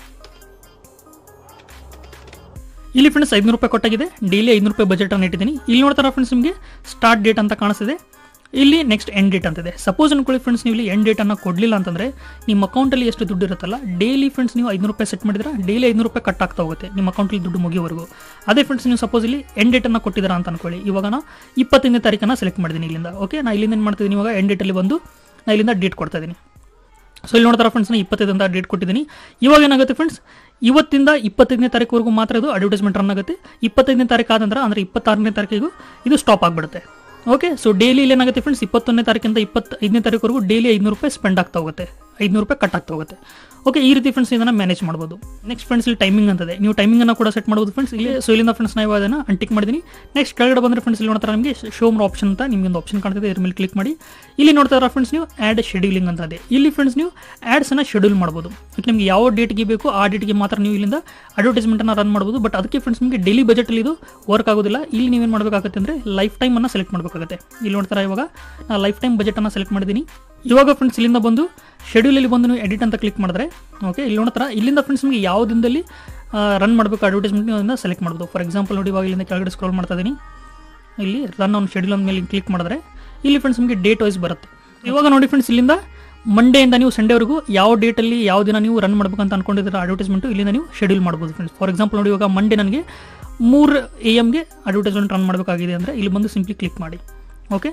ಇಲ್ಲಿ ಫ್ರೆಂಡ್ಸ್ ಐದುನೂರು ರೂಪಾಯಿ ಕೊಟ್ಟಾಗಿದೆ ಡೈಲಿ ಐನೂರು ರೂಪಾಯಿ ಬಜೆಟ್ ಅನ್ನು ಇಟ್ಟಿದ್ದೀನಿ ಇಲ್ಲಿ ನೋಡ್ತಾರ ಫ್ರೆಂಡ್ಸ್ ನಿಮಗೆ ಸ್ಟಾರ್ಟ್ ಡೇಟ್ ಅಂತ ಕಾಣಿಸ್ತಿದೆ ಇಲ್ಲಿ ನೆಕ್ಸ್ಟ್ ಎಂಡ್ ಡೇಟ್ ಅಂತಿದೆ ಸಪೋಸ್ ಅನ್ಕೊಳ್ಳಿ ಫ್ರೆಂಡ್ಸ್ ನೀವು ಇಲ್ಲಿ ಎಂಡ್ ಡೇಟ್ ಅನ್ನು ಕೊಡಲಿಲ್ಲ ಅಂತಂದ್ರೆ ನಿಮ್ಮ ಅಕೌಂಟಲ್ಲಿ ಎಷ್ಟು ದುಡ್ಡು ಇರುತ್ತಲ್ಲ ಡೈಲಿ ಫ್ರೆಂಡ್ಸ್ ನೀವು ಐನೂರು ರೂಪಾಯಿ ಸೆಟ್ ಮಾಡಿದ್ರೆ ಡೈಲಿ ಐನೂರು ರೂಪಾಯಿ ಕಟ್ ಆಗ್ತಾ ಹೋಗುತ್ತೆ ನಿಮ್ಮ ಅಕೌಂಟಲ್ಲಿ ದುಡ್ಡು ಮುಗಿಯೋವರೆಗೂ ಅದೇ ಫ್ರೆಂಡ್ಸ್ ನೀವು ಸಪೋಸ್ ಇಲ್ಲಿ ಎಂಡ್ ಡೇಟ್ ಅನ್ನು ಕೊಟ್ಟಿದ್ದೀರಾ ಅಂತ ಅನ್ಕೊಳ್ಳಿ ಇವಾಗ ನಾ ಇಪ್ಪತ್ತೈದನೇ ತಾರೀಕನ್ನು ಸೆಲೆಕ್ಟ್ ಮಾಡಿದ್ದೀನಿ ಇಲ್ಲಿಂದ ಓಕೆ ನಾ ಇಲ್ಲಿಂದ ಏನು ಮಾಡ್ತಿದ್ದೀನಿ ಇವಾಗ ಎಂಡ್ ಡೇಟಲ್ಲಿ ಬಂದು ನಾ ಇಲ್ಲಿಂದ ಡೇಟ್ ಕೊಡ್ತಾ ಇದ್ದೀನಿ ಸೊ ಇಲ್ಲಿ ನೋಡ್ತಾರ ಫ್ರೆಂಡ್ಸ್ ನಾನು ಇಪ್ಪತ್ತೈದು ಅಂತ ಡೇಟ್ ಕೊಟ್ಟಿದ್ದೀನಿ ಇವಾಗ ಏನಾಗುತ್ತೆ ಫ್ರೆಂಡ್ಸ್ ಇವತ್ತಿಂದ ಇಪ್ಪತ್ತೈದನೇ ತಾರೀಕುವರೆಗೂ ಮಾತ್ರ ಇದು ಅಡ್ವರ್ಟೈಸ್ಮೆಂಟ್ ರನ್ ಆಗುತ್ತೆ ಇಪ್ಪತ್ತೈದನೇ ತಾರೀಕು ಆದ ನಂತರ ಅಂದರೆ ಇಪ್ಪತ್ತಾರನೇ ತಾರೀಕಿಗೂ ಇದು ಸ್ಟಾಪ್ ಆಗಿಬಿಡುತ್ತೆ ಓಕೆ ಸೊ ಡೈಲಿ ಇಲ್ಲಿ ಏನಾಗುತ್ತೆ ಫ್ರೆಂಡ್ಸ್ ಇಪ್ಪತ್ತೊಂದನೇ ತಾರೀಕಿಂದ ಇಪ್ಪತ್ತೈದನೇ ತಾರೀಕುವರೆಗೂ ಡೈಲಿ ಐನೂರು ರೂಪಾಯಿ ಸ್ಪೆಂಡ್ ಆಗ್ತಾ ಹೋಗುತ್ತೆ ಐನೂರು ರೂಪಾಯಿ ಕಟ್ ಆಗ್ತಾ ಹೋಗುತ್ತೆ ಓಕೆ ಈ ರೀತಿ ಫ್ರೆಂಡ್ಸ್ ಇದನ್ನು ಮ್ಯಾನೇಜ್ ಮಾಡ್ಬೋದು ನೆಕ್ಸ್ಟ್ ಫ್ರೆಂಡ್ಸ್ ಇಲ್ಲಿ ಟೈಮಿಂಗ್ ಅಂತದೆ ನೀವು ಟೈಮಿಂಗ್ ಅನ್ನು ಕೂಡ ಸೆಟ್ ಮಾಡ್ಬೋದು ಫ್ರೆಂಡ್ಸ್ ಇಲ್ಲಿ ಸೊ ಇಲ್ಲಿಂದ ಫ್ರೆಂಡ್ಸ್ ನಾವು ಅದನ್ನು ಅಂಟಿಕ್ ಮಾಡಿದ್ದೀನಿ ನೆಕ್ಸ್ಟ್ ಕೆಳಗಡೆ ಬಂದರೆ ಫ್ರೆಂಡ್ಸ್ ಇಲ್ಲಿ ನೋಡ್ತಾರೆ ನಿಮಗೆ ಶೋ ಮೋರ್ ಆಪ್ಷನ್ ಅಂತ ನಿಮಗೆ ಒಂದು ಆಪ್ಷನ್ ಕಾಣ್ತಿದೆ ಇದ್ರ ಮೇಲೆ ಕ್ಲಿಕ್ ಮಾಡಿ ಇಲ್ಲಿ ನೋಡ್ತಾ ಇರೋ ಫ್ರೆಂಡ್ಸ್ ನೀವು ಆ್ಯಡ್ ಶೆಡ್ಯೂಲಿಂಗ್ ಅಂತ ಇದೆ ಇಲ್ಲಿ ಫ್ರೆಂಡ್ಸ್ ನೀವು ಆ್ಯಡ್ಸನ್ನು ಶೆಡ್ಯೂಲ್ ಮಾಡ್ಬೋದು ಅದಕ್ಕೆ ನಿಮಗೆ ಯಾವ ಡೇಟ್ಗೆ ಬೇಕು ಆ ಡೇಟ್ಗೆ ಮಾತ್ರ ನೀವು ಇಲ್ಲಿಂದ ಅಡ್ವರ್ಟೈಸ್ಮೆಂಟನ್ನು ರನ್ ಮಾಡ್ಬೋದು ಬಟ್ ಅದಕ್ಕೆ ಫ್ರೆಂಡ್ಸ್ ನಿಮಗೆ ಡೈಲಿ ಬಜೆಟಲ್ಲಿ ಇದು ವರ್ಕ್ ಆಗೋದಿಲ್ಲ ಇಲ್ಲಿ ನೀವೇನು ಮಾಡಬೇಕಾಗುತ್ತೆ ಅಂದರೆ ಲೈಫ್ ಟೈಮನ್ನು ಸೆಲೆಕ್ಟ್ ಮಾಡಬೇಕಾಗುತ್ತೆ ಇಲ್ಲಿ ನೋಡ್ತಾರೆ ಇವಾಗ ನಾನು ಲೈಫ್ ಟೈಮ್ ಬಜೆಟನ್ನು ಸೆಲೆಕ್ಟ್ ಮಾಡಿದ್ದೀನಿ ಇವಾಗ ಫ್ರೆಂಡ್ಸ್ ಇಲ್ಲಿಂದ ಬಂದು ಶೆಡ್ಯೂಲಲ್ಲಿ ಬಂದು ನೀವು ಎಡಿಟ್ ಅಂತ ಕ್ಲಿಕ್ ಮಾಡಿದ್ರೆ ಓಕೆ ಇಲ್ಲಿ ನೋಡ್ತಾರ ಇಲ್ಲಿಂದ ಫ್ರೆಂಡ್ಸ್ ನಿಮಗೆ ಯಾವ ದಿನದಲ್ಲಿ ರನ್ ಮಾಡಬೇಕು ಅಡ್ವರ್ಟೈಸ್ಮೆಂಟ್ ನೀವು ಅದನ್ನ ಸೆಲೆಕ್ಟ್ ಮಾಡ್ಬೋದು ಫಾರ್ ಎಕ್ಸಾಂಪಲ್ ನೋಡಿ ಇವಾಗ ಇಲ್ಲಿಂದ ಕೆಳಗಡೆ ಸ್ಕ್ರೋಲ್ ಮಾಡ್ತಾ ಇದ್ದೀನಿ ಇಲ್ಲಿ ರನ್ ಆನ್ ಶೆಡ್ಯೂಲ್ ಅಂದ ಮೇಲೆ ಕ್ಲಿಕ್ ಮಾಡಿದ್ರೆ ಇಲ್ಲಿ ಫ್ರೆಂಡ್ಸ್ ನಿಮಗೆ ಡೇಟ್ ವೈಸ್ ಬರುತ್ತೆ ಇವಾಗ ನೋಡಿ ಫ್ರೆಂಡ್ಸ್ ಇಲ್ಲಿಂದ ಮಂಡೆಯಿಂದ ನೀವು ಸಂಡೇವರೆಗೂ ಯಾವ ಡೇಟಲ್ಲಿ ಯಾವ ದಿನ ನೀವು ರನ್ ಮಾಡ್ಬೇಕಂತ ಅನ್ಕೊಂಡಿದ್ರೆ ಅಡ್ವರ್ಟೈಸ್ಮೆಂಟು ಇಲ್ಲಿಂದ ನೀವು ಶೆಡ್ಯೂಲ್ ಮಾಡ್ಬೋದು ಫ್ರೆಂಡ್ಸ್ ಫಾರ್ ಎಕ್ಸಾಂಪಲ್ ನೋಡಿ ಇವಾಗ ಮಂಡೇ ನನಗೆ ಮೂರು ಎ ಎಮ್ಗೆ ಅಡ್ವರ್ಟೈಸ್ಮೆಂಟ್ ರನ್ ಮಾಡಬೇಕಾಗಿದೆ ಅಂದರೆ ಇಲ್ಲಿ ಬಂದು ಸಿಂಪ್ಲಿ ಕ್ಲಿಕ್ ಮಾಡಿ ಓಕೆ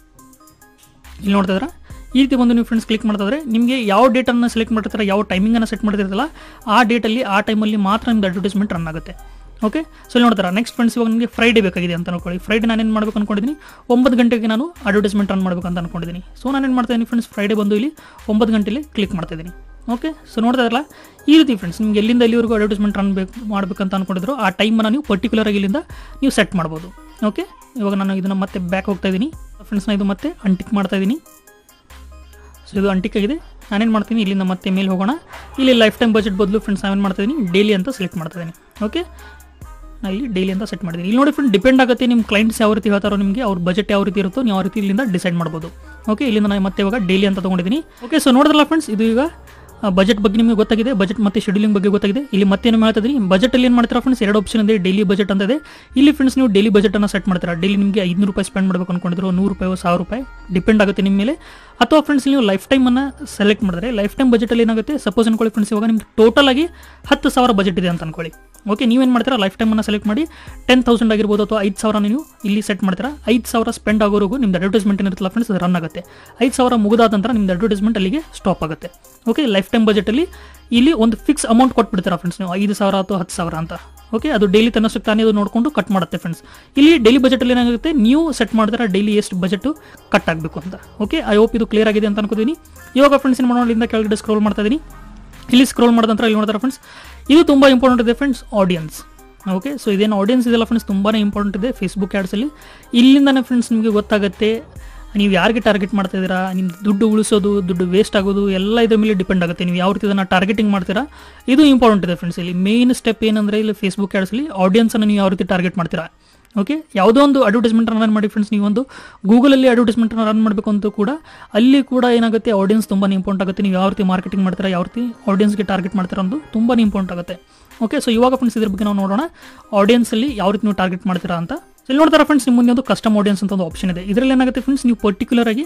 ಇಲ್ಲಿ ನೋಡ್ತಾ ಇದ್ದೀರಾ ಈ ರೀತಿ ಬಂದು ನೀವು ಫ್ರೆಂಡ್ಸ್ ಕ್ಲಿಕ್ ಮಾಡ್ತಿದ್ರೆ ನಿಮಗೆ ಯಾವ ಡೇಟನ್ನು ಸೆಲೆಕ್ಟ್ ಮಾಡಿರ್ತಾರೆ ಯಾವ ಟೈಮಿಂಗನ್ನು ಸೆಟ್ ಮಾಡಿರ್ತಾರಲ್ಲ ಆ ಡೇಟಲ್ಲಿ ಆ ಟೈಮಲ್ಲಿ ಮಾತ್ರ ನಿಮ್ದು ಅಡ್ವರ್ಟೈಸ್ಮೆಂಟ್ ರನ್ ಆಗುತ್ತೆ ಓಕೆ ಸೊ ಇಲ್ಲಿ ನೋಡ್ತಾರೆ ನೆಕ್ಸ್ಟ್ ಫ್ರೆಂಡ್ಸ್ ಇವಾಗ ನಿಮಗೆ ಫ್ರೈಡೇ ಬೇಕಾಗಿದೆ ಅಂತ ಅನ್ಕೊಳ್ಳಿ ಫ್ರೈಡೇ ನಾನು ಏನು ಮಾಡಬೇಕು ಅನ್ಕೊಂಡಿದ್ದೀನಿ ಒಂಬತ್ತು ಗಂಟೆಗೆ ನಾನು ಅಡ್ವರ್ಟೈಸ್ಮೆಂಟ್ ರನ್ ಮಾಡಬೇಕು ಅಂತ ಅನ್ಕೊಂಡಿದ್ದೀನಿ ಸೊ ನಾನು ಏನು ಮಾಡ್ತಾ ಇದ್ದೀನಿ ಫ್ರೆಂಡ್ಸ್ ಫ್ರೈಡೇ ಬಂದು ಇಲ್ಲಿ ಒಂಬತ್ತು ಗಂಟೆಲಿ ಕ್ಲಿಕ್ ಮಾಡ್ತಾ ಇದ್ದೀನಿ ಓಕೆ ಸೊ ನೋಡ್ತಾ ಇರಲ್ಲ ಈ ರೀತಿ ಫ್ರೆಂಡ್ಸ್ ನಿಮ್ಗೆ ಎಲ್ಲಿಂದ ಎಲ್ಲಿವರೆಗೂ ಅಡ್ವರ್ಟೈಸ್ಮೆಂಟ್ ರನ್ ಬೇಕು ಮಾಡಬೇಕಂತ ಅನ್ಕೊಂಡಿದ್ರು ಆ ಟೈಮನ್ನು ನೀವು ಪರ್ಟಿಕ್ಯುಲರ್ ಆಗಿ ಇಲ್ಲಿಂದ ನೀವು ಸೆಟ್ ಮಾಡ್ಬೋದು ಓಕೆ ಇವಾಗ ನಾನು ಇದನ್ನು ಮತ್ತೆ ಬ್ಯಾಕ್ ಹೋಗ್ತಾ ಇದ್ದೀನಿ ಫ್ರೆಂಡ್ಸ್ ನಾನು ಇದು ಮತ್ತೆ ಅಂಟಿಕ್ ಮಾಡ್ತಾ ಇದ್ದೀನಿ ಸೊ ಇದು ಅಂಟಿಕ್ ಆಗಿದೆ ನಾನೇನು ಮಾಡ್ತೀನಿ ಇಲ್ಲಿಂದ ಮತ್ತೆ ಮೇಲೆ ಹೋಗೋಣ ಇಲ್ಲಿ ಲೈಫ್ ಟೈಮ್ ಬಜೆಟ್ ಬದಲು ಫ್ರೆಂಡ್ಸ್ ನಾವೇನು ಮಾಡ್ತಾ ಇದ್ದೀನಿ ಡೈಲಿ ಅಂತ ಸೆಲೆಕ್ಟ್ ಮಾಡ್ತಾ ಇದ್ದೀನಿ ಓಕೆ ನಾನು ಇಲ್ಲಿ ಡೈಲಿ ಅಂತ ಸೆಟ್ ಮಾಡಿದ್ದೀನಿ ಇಲ್ಲಿ ನೋಡಿ ಫ್ರೆಂಡ್ ಡಿಪೆಂಡ್ ಆಗುತ್ತೆ ನಿಮ್ಮ ಕ್ಲೈಂಟ್ಸ್ ಯಾವ ರೀತಿ ಹೇಳ್ತಾರೋ ನಿಮಗೆ ಅವ್ರ ಬಜೆಟ್ ಯಾವ ರೀತಿ ಇರುತ್ತೋ ನೀವು ಯಾವ ರೀತಿ ಇಲ್ಲಿಂದ ಡಿಸೈಡ್ ಮಾಡ್ಬೋದು ಓಕೆ ಇಲ್ಲಿಂದ ನಾನು ಮತ್ತೆ ಇವಾಗ ಡೈಲಿ ಅಂತ ತೊಗೊಂಡಿದ್ದೀನಿ ಓಕೆ ಸೊ ನೋಡಿದ್ರಲ್ಲ ಫ್ರೆಂಡ್ಸ್ ಇದು ಈಗ ಬಜೆಟ್ ಬಗ್ಗೆ ನಿಮಗೆ ಗೊತ್ತಾಗಿದೆ ಬಜೆಟ್ ಮತ್ತೆ ಶೆಡ್ಯೂಲಿಂಗ್ ಬಗ್ಗೆ ಗೊತ್ತಾಗಿದೆ ಇಲ್ಲಿ ಮತ್ತೆ ಏನು ಹೇಳ್ತಾ ಇದ್ದೀನಿ ಬಜೆಟಲ್ಲಿ ಏನು ಮಾಡ್ತೀರಾ ಫ್ರೆಂಡ್ಸ್ ಎರಡು ಆಪ್ಷನ್ ಇದೆ ಡೈಲಿ ಬಜೆಟ್ ಅಂತ ಇದೆ ಇಲ್ಲಿ ಫ್ರೆಂಡ್ಸ್ ನೀವು ಡೈಲಿ ಬಜೆಟನ್ನು ಸೆಟ್ ಮಾಡ್ತೀರಾ ಡೈಲಿ ನಿಮಗೆ ಐದುನೂರು ರೂಪಾಯಿ ಸ್ಪೆಂಡ್ ಮಾಡಬೇಕು ಅನ್ಕೊಂಡಿದ್ರು ನೂರು ರೂಪಾಯಿ ಸಾವಿರ ರೂಪಾಯಿ ಡಿಪೆಂಡ್ ಆಗುತ್ತೆ ನಿಮ್ಮ ಮೇಲೆ ಅಥವಾ ಫ್ರೆಂಡ್ಸ್ ನೀವು ಲೈಫ್ ಟೈಮನ್ನು ಸೆಲೆಕ್ಟ್ ಮಾಡಿದ್ರೆ ಲೈಫ್ ಟೈಮ್ ಬಜೆಟಲ್ಲಿ ಏನಾಗುತ್ತೆ ಸಪೋಸ್ ಅನ್ಕೊಳ್ಳಿ ಫ್ರೆಂಡ್ಸ್ ಇವಾಗ ನಿಮ್ಗೆ ಟೋಟಲ್ ಆಗಿ ಹತ್ತು ಸಾವಿರ ಬಜೆಟ್ ಇದೆ ಅಂತ ಅನ್ಕೊಳ್ಳಿ ಓಕೆ ನೀವೇನು ಮಾಡ್ತೀರಾ ಲೈಫ್ ಟೈಮನ್ನು ಸೆಲೆಕ್ಟ್ ಮಾಡಿ ಟೆನ್ ತೌಸಂಡ್ ಆಗಿರ್ಬೋದು ಅಥವಾ ಐದು ಸಾವಿರ ನೀವು ಇಲ್ಲಿ ಸೆಟ್ ಮಾಡ್ತೀರಾ ಐದು ಸಾವಿರ ಸ್ಪೆಂಡ್ ಆಗೋವರೆಗೂ ನಿಮ್ದು ಅಡ್ವರ್ಟೈಸ್ಮೆಂಟ್ ಏನಿರುತ್ತಲ್ಲ ಫ್ರೆಂಡ್ಸ್ ರನ್ ಆಗುತ್ತೆ ಐದು ಸಾವಿರ ಮುಗಿದಾದ ನಂತರ ನಿಮ್ದು ಅಡ್ವರ್ಟೈಸ್ಮೆಂಟ್ ಅಲ್ಲಿಗೆ ಸ್ಟಾಪ್ ಆಗುತ್ತೆ ಓಕೆ ಲೈಫ್ ಟೈಮ್ ಬಜೆಟಲ್ಲಿ ಇಲ್ಲಿ ಒಂದು ಫಿಕ್ಸ್ ಅಮೌಂಟ್ ಕೊಟ್ಬಿಡ್ತೀರಾ ಫ್ರೆಂಡ್ಸ್ ನೀವು ಐದು ಸಾವಿರ ಅಥವಾ ಹತ್ತು ಸಾವಿರ ಅಂತ ಓಕೆ ಅದು ಡೈಲಿ ತನ್ನಷ್ಟಕ್ಕೆ ತಾನೇ ಅದು ನೋಡಿಕೊಂಡು ಕಟ್ ಮಾಡುತ್ತೆ ಫ್ರೆಂಡ್ಸ್ ಇಲ್ಲಿ ಡೈಲಿ ಬಜೆಟಲ್ಲಿ ಏನಾಗುತ್ತೆ ನೀವು ಸೆಟ್ ಮಾಡಿದ್ರೆ ಡೈಲಿ ಎಷ್ಟು ಬಜೆಟ್ ಕಟ್ ಆಗಬೇಕು ಅಂತ ಓಕೆ ಐ ಹೋಪ್ ಇದು ಕ್ಲಿಯರ್ ಆಗಿದೆ ಅಂತ ಅನ್ಕೋತೀನಿ ಇವಾಗ ಫ್ರೆಂಡ್ಸ್ ಏನು ಮಾಡೋಣ ಇಲ್ಲಿಂದ ಕೆಳಗಡೆ ಸ್ಕ್ರೋಲ್ ಮಾಡ್ತಾ ಇದ್ದೀನಿ ಇಲ್ಲಿ ಸ್ಕ್ರೋಲ್ ಮಾಡಿದ ನಂತರ ಇಲ್ಲಿ ನೋಡ್ತಾರೆ ಫ್ರೆಂಡ್ಸ್ ಇದು ತುಂಬ ಇಂಪಾರ್ಟೆಂಟ್ ಇದೆ ಫ್ರೆಂಡ್ಸ್ ಆಡಿಯನ್ಸ್ ಓಕೆ ಸೊ ಇದೇನು ಆಡಿಯನ್ಸ್ ಇದೆಲ್ಲ ಫ್ರೆಂಡ್ಸ್ ತುಂಬಾ ಇಂಪಾರ್ಟೆಂಟ್ ಇದೆ ಫೇಸ್ಬುಕ್ ಆ್ಯಡ್ಸಲ್ಲಿ ಇಲ್ಲಿಂದನೇ ಫ್ರೆಂಡ್ಸ್ ನಿಮಗೆ ಗೊತ್ತಾಗುತ್ತೆ ನೀವು ಯಾರಿಗೆ ಟಾರ್ಗೆಟ್ ಮಾಡ್ತಾ ಇದ್ದೀರಾ ನಿಮ್ಮ ದುಡ್ಡು ಉಳಿಸೋದು ದುಡ್ಡು ವೇಸ್ಟ್ ಆಗೋದು ಎಲ್ಲ ಇದ್ರ ಮೇಲೆ ಡಿಪೆಂಡ್ ಆಗುತ್ತೆ ನೀವು ಯಾವ ರೀತಿ ಇದನ್ನು ಟಾರ್ಗೆಟಿಂಗ್ ಮಾಡ್ತೀರಾ ಇದು ಇಂಪಾರ್ಟೆಂಟ್ ಇದೆ ಫ್ರೆಂಡ್ಸ್ ಇಲ್ಲಿ ಮೇನ್ ಸ್ಟೆಪ್ ಏನಂದರೆ ಇಲ್ಲಿ ಫೇಸ್ಬುಕ್ ಆ್ಯಡ್ಸಲ್ಲಿ ಆಡಿಯನ್ಸನ್ನು ನೀವು ಯಾವ ರೀತಿ ಟಾರ್ಗೆಟ್ ಮಾಡ್ತೀರಾ ಓಕೆ ಯಾವುದೋ ಒಂದು ಅಡ್ವರ್ಟೈಸ್ಮೆಂಟ್ ರನ್ ಮಾಡಿ ಫ್ರೆಂಡ್ಸ್ ನೀವೊಂದು ಗೂಗಲಲ್ಲಿ ಅಡ್ವರ್ಟೈಸ್ಮೆಂಟ್ ರನ್ ಮಾಡಬೇಕು ಅಂತ ಕೂಡ ಅಲ್ಲಿ ಕೂಡ ಏನಾಗುತ್ತೆ ಆಡಿಯನ್ಸ್ ತುಂಬಾ ಇಂಪಾರ್ಟೆಂಟ್ ಆಗುತ್ತೆ ನೀವು ಯಾವ ರೀತಿ ಮಾರ್ಕೆಟಿಂಗ್ ಮಾಡ್ತೀರಾ ಯಾವ ರೀತಿ ಆಡಿಯನ್ಸ್ಗೆ ಟಾರ್ಗೆಟ್ ಮಾಡ್ತೀರಾ ಅನ್ನೋದು ತುಂಬಾ ಇಂಪಾರ್ಟೆಂಟ್ ಆಗುತ್ತೆ ಓಕೆ ಸೊ ಇವಾಗ ಫ್ರೆಂಡ್ಸ್ ಇದ್ರ ಬಗ್ಗೆ ನಾವು ನೋಡೋಣ ಆಡಿಯನ್ಸಲ್ಲಿ ಯಾವ ರೀತಿ ನೀವು ಟಾರ್ಗೆಟ್ ಮಾಡ್ತೀರಾ ಅಂತ ಸೊ ಇಲ್ಲಿ ನೋಡ್ತಾರೆ ಫ್ರೆಂಡ್ಸ್ ನಿಮ್ಮ ಮುಂದೆ ಒಂದು ಕಸ್ಟಮ್ ಆಡಿಯನ್ಸ್ ಅಂತ ಒಂದು ಆಪ್ಷನ್ ಇದೆ ಇದರಲ್ಲಿ ಏನಾಗುತ್ತೆ ಫ್ರೆಂಡ್ಸ್ ನೀವು ಪರ್ಟಿಕ್ಯುಲರ್ ಆಗಿ